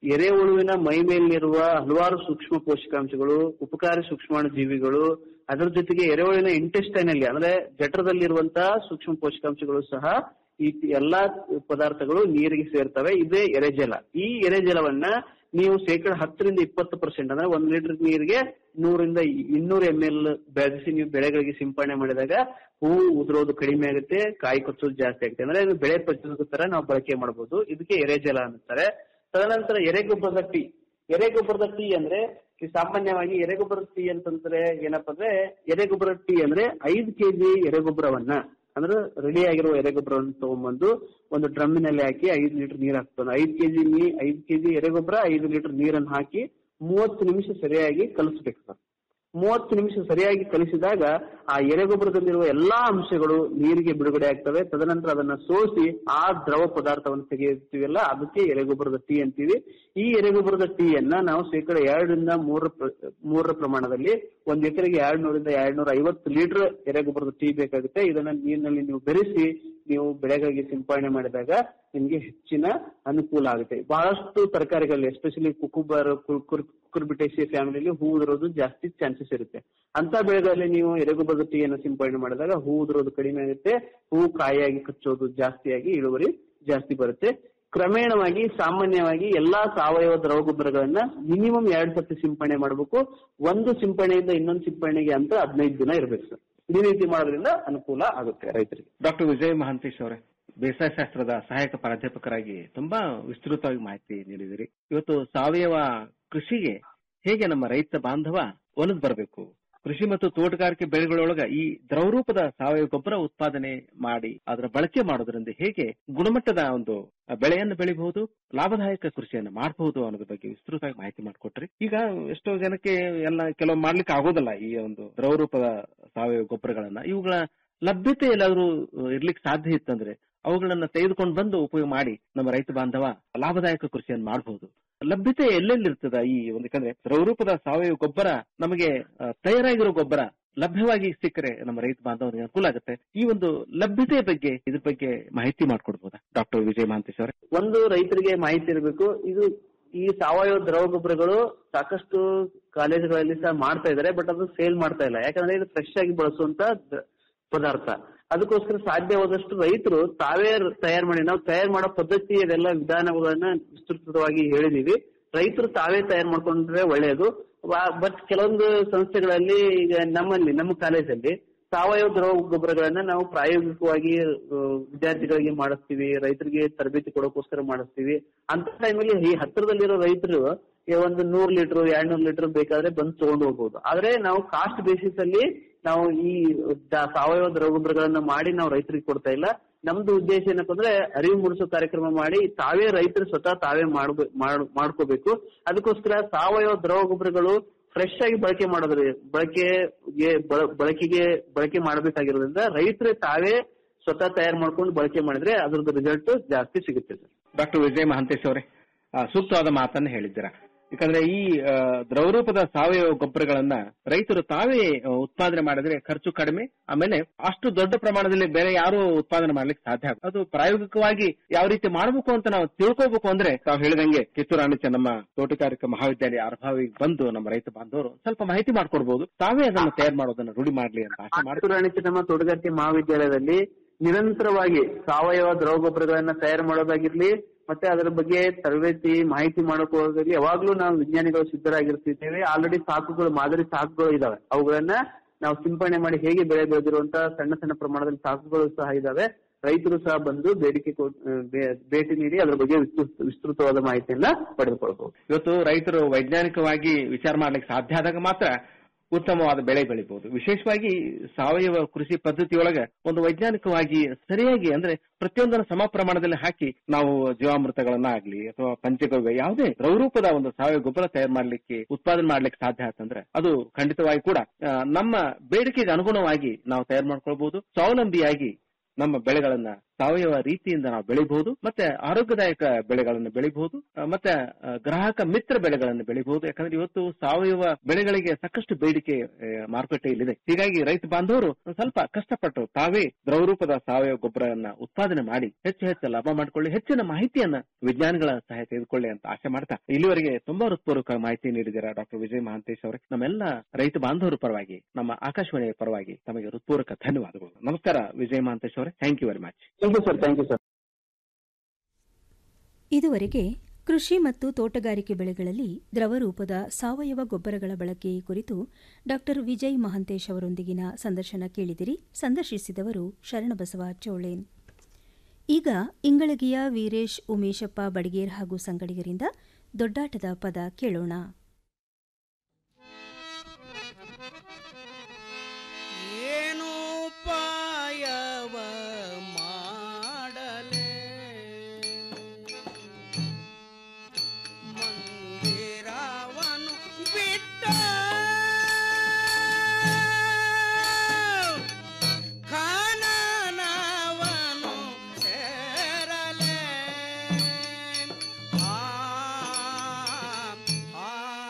ಎರೆಹುಳುವಿನ ಮೈ ಮೇಲಿರುವ ಹಲವಾರು ಸೂಕ್ಷ್ಮ ಪೋಷಕಾಂಶಗಳು ಉಪಕಾರಿ ಸೂಕ್ಷ್ಮಾಣು ಜೀವಿಗಳು ಅದರ ಜೊತೆಗೆ ಎರೆಹುಳುವಿನ ಇಂಟೆಸ್ಟೈನ್ ಅಲ್ಲಿ ಅಂದ್ರೆ ಜಠರದಲ್ಲಿರುವಂತಹ ಸೂಕ್ಷ್ಮ ಪೋಷಕಾಂಶಗಳು ಸಹ ಈ ಎಲ್ಲಾ ಪದಾರ್ಥಗಳು ನೀರಿಗೆ ಸೇರ್ತವೆ ಇದೇ ಎರೆಜಲ ಈ ಎರೆಜಲವನ್ನ ನೀವು ಶೇಕಡ ಹತ್ತರಿಂದ ಇಪ್ಪತ್ತು ಪರ್ಸೆಂಟ್ ಅಂದ್ರೆ ಒಂದ್ ಲೀಟರ್ ನೀರಿಗೆ ನೂರಿಂದ ಇನ್ನೂರು ಎಂ ಎಲ್ ಬೆಳೆಸಿ ನೀವು ಬೆಳೆಗಳಿಗೆ ಸಿಂಪಡಣೆ ಮಾಡಿದಾಗ ಹೂವು ಉದುರೋದು ಕಡಿಮೆ ಆಗುತ್ತೆ ಕಾಯಿ ಕೊಚ್ಚೋದು ಜಾಸ್ತಿ ಆಗುತ್ತೆ ಅಂದ್ರೆ ಇದು ಬೆಳೆ ಪಚ್ಚೋದು ತರ ನಾವು ಬಳಕೆ ಮಾಡಬಹುದು ಇದಕ್ಕೆ ಎರೆಜಲ ಅಂತಾರೆ ತದನಂತರ ಎರೆಗೊಬ್ಬರದ ಟೀ ಎರೆಗೊಬ್ಬರದ ಟೀ ಅಂದ್ರೆ ಈ ಸಾಮಾನ್ಯವಾಗಿ ಎರೆಗೊಬ್ಬರದ ಟೀ ಅಂತಂದ್ರೆ ಏನಪ್ಪಾ ಅಂದ್ರೆ ಎರೆಗೊಬ್ಬರ ಟೀ ಅಂದ್ರೆ ಐದು ಕೆಜಿ ಎರೆಗೊಬ್ಬರವನ್ನ ಅಂದ್ರೆ ರೆಡಿ ಆಗಿರುವ ಎರೆಗೊಬ್ಬರವನ್ನು ತಗೊಂಡ್ಬಂದು ಒಂದು ಡ್ರಮ್ಮಿನಲ್ಲಿ ಹಾಕಿ ಐದು ಲೀಟರ್ ನೀರ್ ಹಾಕ್ತಾನೆ ಐದು ಕೆಜಿ ನೀ ಐದು ಕೆಜಿ ಎರೆಗೊಬ್ಬರ ಐದು ಲೀಟರ್ ನೀರನ್ನು ಹಾಕಿ ಮೂವತ್ತು ನಿಮಿಷ ಸರಿಯಾಗಿ ಕಲಿಸ್ಬೇಕು ಸರ್ ಮೂವತ್ತು ನಿಮಿಷ ಸರಿಯಾಗಿ ಕಲಿಸಿದಾಗ ಆ ಎರೆಗೊಬ್ಬರದಲ್ಲಿರುವ ಎಲ್ಲಾ ಅಂಶಗಳು ನೀರಿಗೆ ಬಿಡುಗಡೆ ಆಗ್ತವೆ ತದನಂತರ ಅದನ್ನ ಸೋಸಿ ಆ ದ್ರವ ಪದಾರ್ಥವನ್ನು ತೆಗೆಯುತ್ತೀವಲ್ಲ ಅದಕ್ಕೆ ಎರೆಗೊಬ್ಬರದ ಟೀ ಅಂತೀವಿ ಈ ಎರೆಗೊಬ್ಬರದ ಟೀಯನ್ನ ನಾವು ಶೇಕಡ ಎರಡರಿಂದ ಮೂರರ ಪ್ರ- ಮೂರರ ಪ್ರಮಾಣದಲ್ಲಿ ಒಂದ್ ಎಕರೆಗೆ ಎರಡ್ ನೂರಿಂದ ಎರಡ್ ನೂರ ಐವತ್ತು ಲೀಟರ್ ಎರೆಗೊಬ್ಬರದ ಟೀ ಬೇಕಾಗುತ್ತೆ ಇದನ್ನ ನೀರಿನಲ್ಲಿ ನೀವು ಬೆರೆಸಿ ನೀವು ಬೆಳೆಗಳಿಗೆ ಸಿಂಪಡಣೆ ಮಾಡಿದಾಗ ನಿಮ್ಗೆ ಹೆಚ್ಚಿನ ಅನುಕೂಲ ಆಗುತ್ತೆ ಬಹಳಷ್ಟು ತರಕಾರಿಗಳಲ್ಲಿ ಎಸ್ಪೆಷಲಿ ಕುಕುಬರ್ ಕುರ್ಬಿಟೇಸಿ ಫ್ಯಾಮಿಲಿಯಲ್ಲಿ ಹೂ ಉದುರೋದು ಜಾಸ್ತಿ ಚಾನ್ಸಸ್ ಇರುತ್ತೆ ಅಂತ ಬೆಳೆಗಳಲ್ಲಿ ನೀವು ಎರೆಗೊಬ್ಬರದ ಟೀಯನ್ನು ಸಿಂಪಡಣೆ ಮಾಡಿದಾಗ ಹೂ ಉದುರೋದು ಕಡಿಮೆ ಆಗುತ್ತೆ ಹೂ ಕಾಯಿಯಾಗಿ ಕಚ್ಚೋದು ಜಾಸ್ತಿಯಾಗಿ ಇಳುವರಿ ಜಾಸ್ತಿ ಬರುತ್ತೆ ಕ್ರಮೇಣವಾಗಿ ಸಾಮಾನ್ಯವಾಗಿ ಎಲ್ಲಾ ಸಾವಯವ ದ್ರವ ಗೊಬ್ಬರಗಳನ್ನ ಮಿನಿಮಮ್ ಎರಡ್ ಸತಿ ಸಿಂಪಡಣೆ ಮಾಡಬೇಕು ಒಂದು ಸಿಂಪಡಣೆಯಿಂದ ಇನ್ನೊಂದು ಸಿಂಪಡಣೆಗೆ ಅಂತ ಹದಿನೈದು ದಿನ ಇರಬೇಕು ಸರ್ ಈ ರೀತಿ ಮಾಡೋದ್ರಿಂದ ಅನುಕೂಲ ಆಗುತ್ತೆ ರೈತರಿಗೆ ಡಾಕ್ಟರ್ ವಿಜಯ್ ಮಹಾಂತೇಶ್ ಅವರೇ ಬೇಸಾಯ ಶಾಸ್ತ್ರದ ಸಹಾಯಕ ಪ್ರಾಧ್ಯಾಪಕರಾಗಿ ತುಂಬಾ ವಿಸ್ತೃತವಾಗಿ ಮಾಹಿತಿ ನೀಡಿದಿರಿ ಇವತ್ತು ಸಾವಯವ ಕೃಷಿಗೆ ಹೇಗೆ ನಮ್ಮ ರೈತ ಬಾಂಧವ ಒಲದ್ ಬರಬೇಕು ಕೃಷಿ ಮತ್ತು ತೋಟಗಾರಿಕೆ ಬೆಳೆಗಳೊಳಗ ಈ ದ್ರವರೂಪದ ಸಾವಯವ ಗೊಬ್ಬರ ಉತ್ಪಾದನೆ ಮಾಡಿ ಅದರ ಬಳಕೆ ಮಾಡೋದ್ರಿಂದ ಹೇಗೆ ಗುಣಮಟ್ಟದ ಒಂದು ಬೆಳೆಯನ್ನು ಬೆಳಿಬಹುದು ಲಾಭದಾಯಕ ಕೃಷಿಯನ್ನು ಮಾಡಬಹುದು ಅನ್ನೋದ್ರ ಬಗ್ಗೆ ವಿಸ್ತೃತವಾಗಿ ಮಾಹಿತಿ ಮಾಡಿಕೊಟ್ರಿ ಈಗ ಎಷ್ಟೋ ಜನಕ್ಕೆ ಎಲ್ಲ ಕೆಲವು ಮಾಡ್ಲಿಕ್ಕೆ ಆಗೋದಲ್ಲ ಈ ಒಂದು ದ್ರವರೂಪದ ಸಾವಯವ ಗೊಬ್ಬರಗಳನ್ನ ಇವುಗಳ ಲಭ್ಯತೆ ಎಲ್ಲಾದ್ರೂ ಇರ್ಲಿಕ್ಕೆ ಸಾಧ್ಯ ಇತ್ತಂದ್ರೆ ಅವುಗಳನ್ನ ತೆಗೆದುಕೊಂಡು ಬಂದು ಉಪಯೋಗ ಮಾಡಿ ನಮ್ಮ ರೈತ ಬಾಂಧವ ಲಾಭದಾಯಕ ಕೃಷಿಯನ್ನು ಮಾಡಬಹುದು ಲಭ್ಯತೆ ಎಲ್ಲೆಲ್ಲಿರ್ತದ ಈ ಒಂದು ಯಾಕಂದ್ರೆ ದ್ರವರೂಪದ ಸಾವಯವ ಗೊಬ್ಬರ ನಮಗೆ ಆ, ತಯಾರಾಗಿರೋ ಗೊಬ್ಬರ ಲಭ್ಯವಾಗಿ ಸಿಕ್ಕರೆ ನಮ್ಮ ರೈತ ಬಾಂಧವರಿಗೆ ಅನುಕೂಲ ಆಗುತ್ತೆ ಈ ಒಂದು ಲಭ್ಯತೆ ಬಗ್ಗೆ ಇದ್ರ ಬಗ್ಗೆ ಮಾಹಿತಿ ಮಾಡ್ಕೊಡ್ಬೋದಾ ಡಾಕ್ಟರ್ ವಿಜಯ್ ಮಹಾಂತೇಶ್ ಅವರೇ ಒಂದು ರೈತರಿಗೆ ಮಾಹಿತಿ ಇರಬೇಕು ಇದು ಈ ಸಾವಯವ ದ್ರವ ಗೊಬ್ಬರಗಳು ಸಾಕಷ್ಟು ಕಾಲೇಜುಗಳಲ್ಲಿ ಸಹ ಮಾಡ್ತಾ ಇದ್ದಾರೆ ಬಟ್ ಅದು ಸೇಲ್ ಮಾಡ್ತಾ ಇಲ್ಲ ಯಾಕಂದ್ರೆ ಇದು ಫ್ರೆಶ್ ಆಗಿ ಬಳಸುವಂತ ದ- ಪದಾರ್ಥ ಅದಕ್ಕೋಸ್ಕರ ಸಾಧ್ಯವಾದಷ್ಟು ರೈತರು ತಾವೇ ತಯಾರು ಮಾಡಿ ನಾವು ತಯಾರು ಮಾಡೋ ಪದ್ಧತಿ ಅದೆಲ್ಲ ವಿಧಾನಗಳನ್ನ ವಿಸ್ತೃತವಾಗಿ ಹೇಳಿದೀವಿ ರೈತರು ತಾವೇ ತಯಾರು ಮಾಡ್ಕೊಂಡ್ರೆ ಒಳ್ಳೆಯದು ಬಟ್ ಕೆಲವೊಂದು ಸಂಸ್ಥೆಗಳಲ್ಲಿ ಈಗ ನಮ್ಮಲ್ಲಿ ನಮ್ಮ ಕಾಲೇಜಲ್ಲಿ ಸಾವಯವ ದ್ರವ ಗೊಬ್ಬರಗಳನ್ನ ನಾವು ಪ್ರಾಯೋಗಿಕವಾಗಿ ಆ, ವಿದ್ಯಾರ್ಥಿಗಳಿಗೆ ಮಾಡಿಸ್ತೀವಿ ರೈತರಿಗೆ ತರಬೇತಿ ಕೊಡೋಕೋಸ್ಕರ ಮಾಡಿಸ್ತೀವಿ ಅಂತ ಟೈಮಲ್ಲಿ ಈ ಹತ್ತಿರದಲ್ಲಿರೋ ರೈತರು ಈ ಒಂದು ನೂರ್ ಲೀಟರ್ ಎರಡ್ ನೂರ್ ಲೀಟರ್ ಬೇಕಾದ್ರೆ ಬಂದು ತಗೊಂಡು ಹೋಗ್ಬೋದು ಆದ್ರೆ ನಾವು ಕಾಸ್ಟ್ ಬೇಸಿಸ್ ಅಲ್ಲಿ ನಾವು ಈ ದ- ಸಾವಯವ ದ್ರವ ಗೊಬ್ಬರಗಳನ್ನ ಮಾಡಿ ನಾವು ರೈತರಿಗೆ ಕೊಡ್ತಾ ಇಲ್ಲ ನಮ್ದು ಉದ್ದೇಶ ಏನಪ್ಪ ಅಂದ್ರೆ ಅರಿವು ಮೂಡಿಸೋ ಕಾರ್ಯಕ್ರಮ ಮಾಡಿ ತಾವೇ ರೈತರು ಸ್ವತಃ ತಾವೇ ಮಾಡ್ಬೇ- ಮಾಡ್- ಮಾಡ್ಕೋಬೇಕು ಅದಕ್ಕೋಸ್ಕರ ಸಾವಯವ ದ್ರವ ಗೊಬ್ಬರಗಳು ಫ್ರೆಶ್ ಆಗಿ ಬಳಕೆ ಮಾಡೋದ್ರ ಬಳಕೆಗೆ ಬಳ- ಬಳಕೆಗೆ ಬಳಕೆ ಮಾಡಬೇಕಾಗಿರೋದ್ರಿಂದ ರೈತರೇ ತಾವೇ ಸ್ವತಃ ತಯಾರು ಮಾಡ್ಕೊಂಡು ಬಳಕೆ ಮಾಡಿದ್ರೆ ಅದ್ರದ್ದು ರಿಸಲ್ಟ್ ಜಾಸ್ತಿ ಸಿಗುತ್ತೆ ಸರ್ ಡಾಕ್ಟರ್ ವಿಜಯ್ ಮಹಾಂತೇಶ್ ಅವರೇ ಆ, ಸೂಕ್ತವಾದ ಮಾತನ್ನ ಹೇಳಿದ್ದೀರಾ ಯಾಕಂದ್ರೆ ಈ ಆ, ದ್ರವರೂಪದ ಸಾವಯವ ಗೊಬ್ಬರಗಳನ್ನ ರೈತರು ತಾವೇ ಆ, ಉತ್ಪಾದನೆ ಮಾಡಿದ್ರೆ ಖರ್ಚು ಕಡಿಮೆ ಆಮೇಲೆ ಅಷ್ಟು ದೊಡ್ಡ ಪ್ರಮಾಣದಲ್ಲಿ ಬೇರೆ ಯಾರು ಉತ್ಪಾದನೆ ಮಾಡ್ಲಿಕ್ಕೆ ಸಾಧ್ಯ ಆಗ ಅದು ಪ್ರಾಯೋಗಿಕವಾಗಿ ಯಾವ ರೀತಿ ಮಾಡಬೇಕು ಅಂತ ನಾವು ತಿಳ್ಕೋಬೇಕು ಅಂದ್ರೆ ತಾವು ಹೇಳಿದಂಗೆ ಕಿತ್ತೂರು ರಾಣಿ ಚೆನ್ನಮ್ಮ ತೋಟಗಾರಿಕಾ ಮಹಾವಿದ್ಯಾಲಯ ಅರ್ಭಾವಿಗೆ ಬಂದು ನಮ್ಮ ರೈತ ಬಾಂಧವರು ಸ್ವಲ್ಪ ಮಾಹಿತಿ ಮಾಡ್ಕೊಡ್ಬೋದು ತಾವೇ ಅದನ್ನ ತಯಾರು ಮಾಡೋದನ್ನ ರೂಢಿ ಮಾಡ್ಲಿ ಅಂತ ಆಶೆ ಮಾಡ್ತೀನಿ ಕಿತ್ತೂರು ರಾಣಿ ಚೆನ್ನಮ್ಮ ತೋಟಗಾರಿಕೆ ಮಹಾವಿದ್ಯಾಲಯದಲ್ಲಿ ನಿರಂತರವಾಗಿ ಸಾವಯವ ದ್ರವ ಗೊಬ್ಬರಗಳನ್ನ ತಯಾರು ಮಾಡೋದಾಗಿರ್ಲಿ ಮತ್ತೆ ಅದರ ಬಗ್ಗೆ ತರಬೇತಿ ಮಾಹಿತಿ ಮಾಡೋಕೋದಾಗ್ಲಿ ಯಾವಾಗ್ಲೂ ನಾವು ವಿಜ್ಞಾನಿಗಳು ಸಿದ್ಧರಾಗಿರ್ತಿದ್ದೇವೆ ಆಲ್ರೆಡಿ ಸಾಕುಗಳು ಮಾದರಿ ಸಾಕುಗಳು ಇದಾವೆ ಅವುಗಳನ್ನ ನಾವು ಸಿಂಪಡಣೆ ಮಾಡಿ ಹೇಗೆ ಬೆಳೆ ಬೆಳೆದಿರುವಂತ ಸಣ್ಣ ಸಣ್ಣ ಪ್ರಮಾಣದಲ್ಲಿ ಸಾಕುಗಳು ಸಹ ಇದಾವೆ ರೈತರು ಸಹ ಬಂದು ಬೇಡಿಕೆ ಕೊಟ್- ಆ, ಬೇ- ಭೇಟಿ ನೀಡಿ ಅದ್ರ ಬಗ್ಗೆ ವಿಸ್ತೃತ ವಿಸ್ತೃತವಾದ ಮಾಹಿತಿಯನ್ನ ಪಡೆದುಕೊಳ್ಬಹುದು ಇವತ್ತು ರೈತರು ವೈಜ್ಞಾನಿಕವಾಗಿ ವಿಚಾರ ಮಾಡ್ಲಿಕ್ಕೆ ಸಾಧ್ಯ ಆದಾಗ ಮಾತ್ರ ಉತ್ತಮವಾದ ಬೆಳೆ ಬೆಳಿಬಹುದು ವಿಶೇಷವಾಗಿ ಸಾವಯವ ಕೃಷಿ ಪದ್ಧತಿಯೊಳಗ ಒಂದು ವೈಜ್ಞಾನಿಕವಾಗಿ ಸರಿಯಾಗಿ ಅಂದ್ರೆ ಪ್ರತಿಯೊಂದನ್ನು ಸಮ ಪ್ರಮಾಣದಲ್ಲಿ ಹಾಕಿ ನಾವು ಜೀವಾಮೃತಗಳನ್ನ ಆಗ್ಲಿ ಅಥವಾ ಪಂಚಗವ್ಯ ಯಾವುದೇ ದ್ರವರೂಪದ ಒಂದು ಸಾವಯವ ಗೊಬ್ಬರ ತಯಾರು ಮಾಡ್ಲಿಕ್ಕೆ ಉತ್ಪಾದನೆ ಮಾಡ್ಲಿಕ್ಕೆ ಸಾಧ್ಯ ಆತಂದ್ರೆ ಅದು ಖಂಡಿತವಾಗಿ ಕೂಡ ಆ, ನಮ್ಮ ಬೇಡಿಕೆಗೆ ಅನುಗುಣವಾಗಿ ನಾವು ತಯಾರು ಮಾಡ್ಕೊಳ್ಬಹುದು ಸ್ವಾವಲಂಬಿಯಾಗಿ ನಮ್ಮ ಬೆಳೆಗಳನ್ನ ಸಾವಯವ ರೀತಿಯಿಂದ ನಾವು ಬೆಳಿಬಹುದು ಮತ್ತೆ ಆರೋಗ್ಯದಾಯಕ ಬೆಳೆಗಳನ್ನು ಬೆಳಿಬಹುದು ಆ, ಮತ್ತೆ ಆ, ಗ್ರಾಹಕ ಮಿತ್ರ ಬೆಳೆಗಳನ್ನು ಬೆಳಿಬಹುದು ಯಾಕಂದ್ರೆ ಇವತ್ತು ಸಾವಯವ ಬೆಳೆಗಳಿಗೆ ಸಾಕಷ್ಟು ಬೇಡಿಕೆ ಆ, ಮಾರುಕಟ್ಟೆಯಲ್ಲಿದೆ ಹೀಗಾಗಿ ರೈತ ಬಾಂಧವರು ಒಂದ್ ಸ್ವಲ್ಪ ಕಷ್ಟಪಟ್ಟು ತಾವೇ ದ್ರವರೂಪದ ಸಾವಯವ ಗೊಬ್ಬರವನ್ನ ಉತ್ಪಾದನೆ ಮಾಡಿ ಹೆಚ್ಚು ಹೆಚ್ಚು ಲಾಭ ಮಾಡಿಕೊಳ್ಳಿ ಹೆಚ್ಚಿನ ಮಾಹಿತಿಯನ್ನ ವಿಜ್ಞಾನಿಗಳ ಸಹಾಯ ತೆಗೆದುಕೊಳ್ಳಿ ಅಂತ ಆಶೆ ಮಾಡ್ತಾ ಇಲ್ಲಿವರೆಗೆ ತುಂಬಾ ಹೃತ್ಪೂರ್ವಕ ಮಾಹಿತಿ ನೀಡಿದ್ದೀರಾ ಡಾಕ್ಟರ್ ವಿಜಯ್ ಮಹಾಂತೇಶ್ ಅವರೇ ನಮ್ಮೆಲ್ಲ ರೈತ ಬಾಂಧವರ ಪರವಾಗಿ ನಮ್ಮ ಆಕಾಶವಾಣಿಯ ಪರವಾಗಿ ತಮಗೆ ಹೃತ್ಪೂರ್ವಕ ಧನ್ಯವಾದಗಳು ನಮಸ್ಕಾರ ವಿಜಯ್ ಮಹಾಂತೇಶ್ ಅವರೇ thank you very much thank you sir thank you sir ಇದುವರೆಗೆ ಕೃಷಿ ಮತ್ತು ತೋಟಗಾರಿಕೆ ಬೆಳೆಗಳಲ್ಲಿ ದ್ರವರೂಪದ ಸಾವಯವ ಗೊಬ್ಬರಗಳ ಬಳಕೆ ಕುರಿತು ಡಾಕ್ಟರ್ ವಿಜಯ್ ಮಹಂತೇಶ್ ಅವರೊಂದಿಗಿನ ಸಂದರ್ಶನ ಕೇಳಿದಿರಿ ಸಂದರ್ಶಿಸಿದವರು ಶರಣಬಸವ ಚೋಳೇನ್ ಈಗ ಇಂಗಳಗಿಯ ವೀರೇಶ್ ಉಮೇಶಪ್ಪ ಬಡಿಗೇರ್ ಹಾಗೂ ಸಂಗಡಿಗರಿಂದ ದೊಡ್ಡಾಟದ ಪದ ಕೇಳೋಣ ಏನು ಪಾಯವ ಮಾಡಲೆ ಮಂದಿರವನು ಬಿಟ್ಟ ಖಾನನವನು ಸೇರಲೆ ಆ ಆ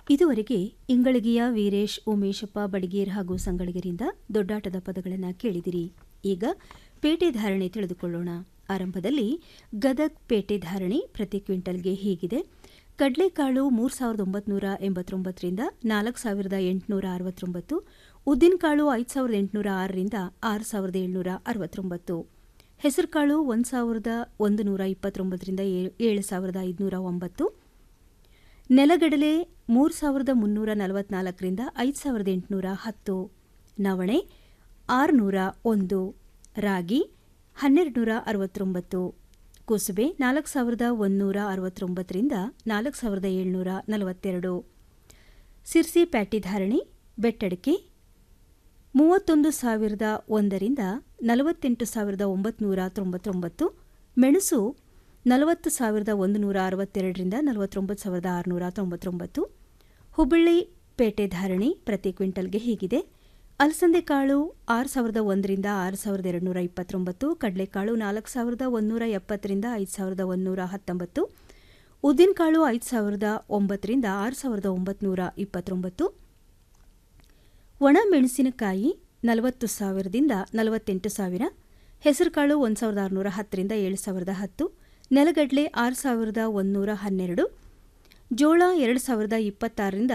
ಇದುವರೆಗೆ ಇಂಗಳಿಗೆಯ ವೀರೇಶ್ ಉಮೇಶಪ್ಪ ಬಡಿಗೇರ್ ಹಾಗೂ ಸಂಗಳಿಗರಿಂದ ದೊಡ್ಡಾಟದ ಪದಗಳನ್ನು ಕೇಳಿದಿರಿ ಈಗ ಪೇಟೆ ಧಾರಣೆ ತಿಳಿದುಕೊಳ್ಳೋಣ ಆರಂಭದಲ್ಲಿ ಗದಗ್ ಪೇಟೆ ಧಾರಣೆ ಪ್ರತಿ ಕ್ವಿಂಟಲ್ಗೆ ಹೀಗಿದೆ ಕಡಲೆಕಾಳು ಮೂರು ಸಾವಿರದ ಒಂಬತ್ನೂರ ಎಂಬತ್ತೊಂಬತ್ತರಿಂದ ನಾಲ್ಕು ಸಾವಿರದ ಎಂಟುನೂರ ಅರವತ್ತೊಂಬತ್ತು ಉದ್ದಿನಕಾಳು ಐದು ಸಾವಿರದ ಎಂಟುನೂರ ಆರರಿಂದ ಆರು ಸಾವಿರದ ಏಳುನೂರ ಅರವತ್ತೊಂಬತ್ತು ಹೆಸರುಕಾಳು ಒಂದು ಸಾವಿರದ ಒಂದು ನೂರ ಇಪ್ಪತ್ತೊಂಬತ್ತರಿಂದ ಏಳು ಸಾವಿರದ ಐದುನೂರ ಒಂಬತ್ತು ನೆಲಗಡಲೆ ಮೂರು ಸಾವಿರದ ಮುನ್ನೂರ ನಲವತ್ನಾಲ್ಕರಿಂದ ಐದು ಸಾವಿರದ ಎಂಟುನೂರ ಹತ್ತು ನವಣೆ ಆರುನೂರ ಒಂದು ರಾಗಿ ಹನ್ನೆರಡು ನೂರ ಅರವತ್ತೊಂಬತ್ತು ಕುಸುಬೆ ನಾಲ್ಕು ಸಾವಿರದ ಒಂದೂರ ಅರವತ್ತೊಂಬತ್ತರಿಂದ ನಾಲ್ಕು ಸಾವಿರದ ಏಳುನೂರ ನಲವತ್ತೆರಡು ಸಿರ್ಸಿ ಪ್ಯಾಟಿ ಧಾರಣೆ ಬೆಟ್ಟಡಿಕೆ ಮೂವತ್ತೊಂದು ಸಾವಿರದ ಒಂದರಿಂದ ನಲವತ್ತೆಂಟು ಸಾವಿರದ ಒಂಬತ್ನೂರ ತೊಂಬತ್ತೊಂಬತ್ತು ಮೆಣಸು ನಲವತ್ತು ಸಾವಿರದ ಒಂದು ನೂರ ಅರವತ್ತೆರಡರಿಂದ ನಲವತ್ತೊಂಬತ್ತು ಸಾವಿರದ ಆರುನೂರ ತೊಂಬತ್ತೊಂಬತ್ತು ಹುಬ್ಬಳ್ಳಿ ಪೇಟೆ ಧಾರಣೆ ಪ್ರತಿ ಕ್ವಿಂಟಲ್ಗೆ ಹೀಗಿದೆ ಅಲಸಂದೆ ಕಾಳು ಆರು ಸಾವಿರದ ಒಂದರಿಂದ ಆರು ಸಾವಿರದ ಎರಡುನೂರ ಇಪ್ಪತ್ತೊಂಬತ್ತು ಕಡಲೆಕಾಳು ನಾಲ್ಕು ಸಾವಿರದ ಒಂದೂರ ಎಪ್ಪತ್ತರಿಂದ ಐದು ಸಾವಿರದ ಒಂದೂರ ಹತ್ತೊಂಬತ್ತು ಉದ್ದಿನಕಾಳು ಐದು ಸಾವಿರದ ಒಂಬತ್ತರಿಂದ ಆರು ಸಾವಿರದ ಒಂಬತ್ನೂರ ಇಪ್ಪತ್ತೊಂಬತ್ತು ಒಣ ಮೆಣಸಿನಕಾಯಿ ನಲವತ್ತು ಸಾವಿರದಿಂದ ನಲವತ್ತೆಂಟು ಸಾವಿರ ಹೆಸರುಕಾಳು ಒಂದು ಸಾವಿರದ ಆರುನೂರ ಹತ್ತರಿಂದ ಏಳು ಸಾವಿರದ ಹತ್ತು ನೆಲಗಡಲೆ ಆರು ಸಾವಿರದ ಒಂದೂರ ಹನ್ನೆರಡು ಜೋಳ ಎರಡು ಸಾವಿರದ ಇಪ್ಪತ್ತಾರರಿಂದ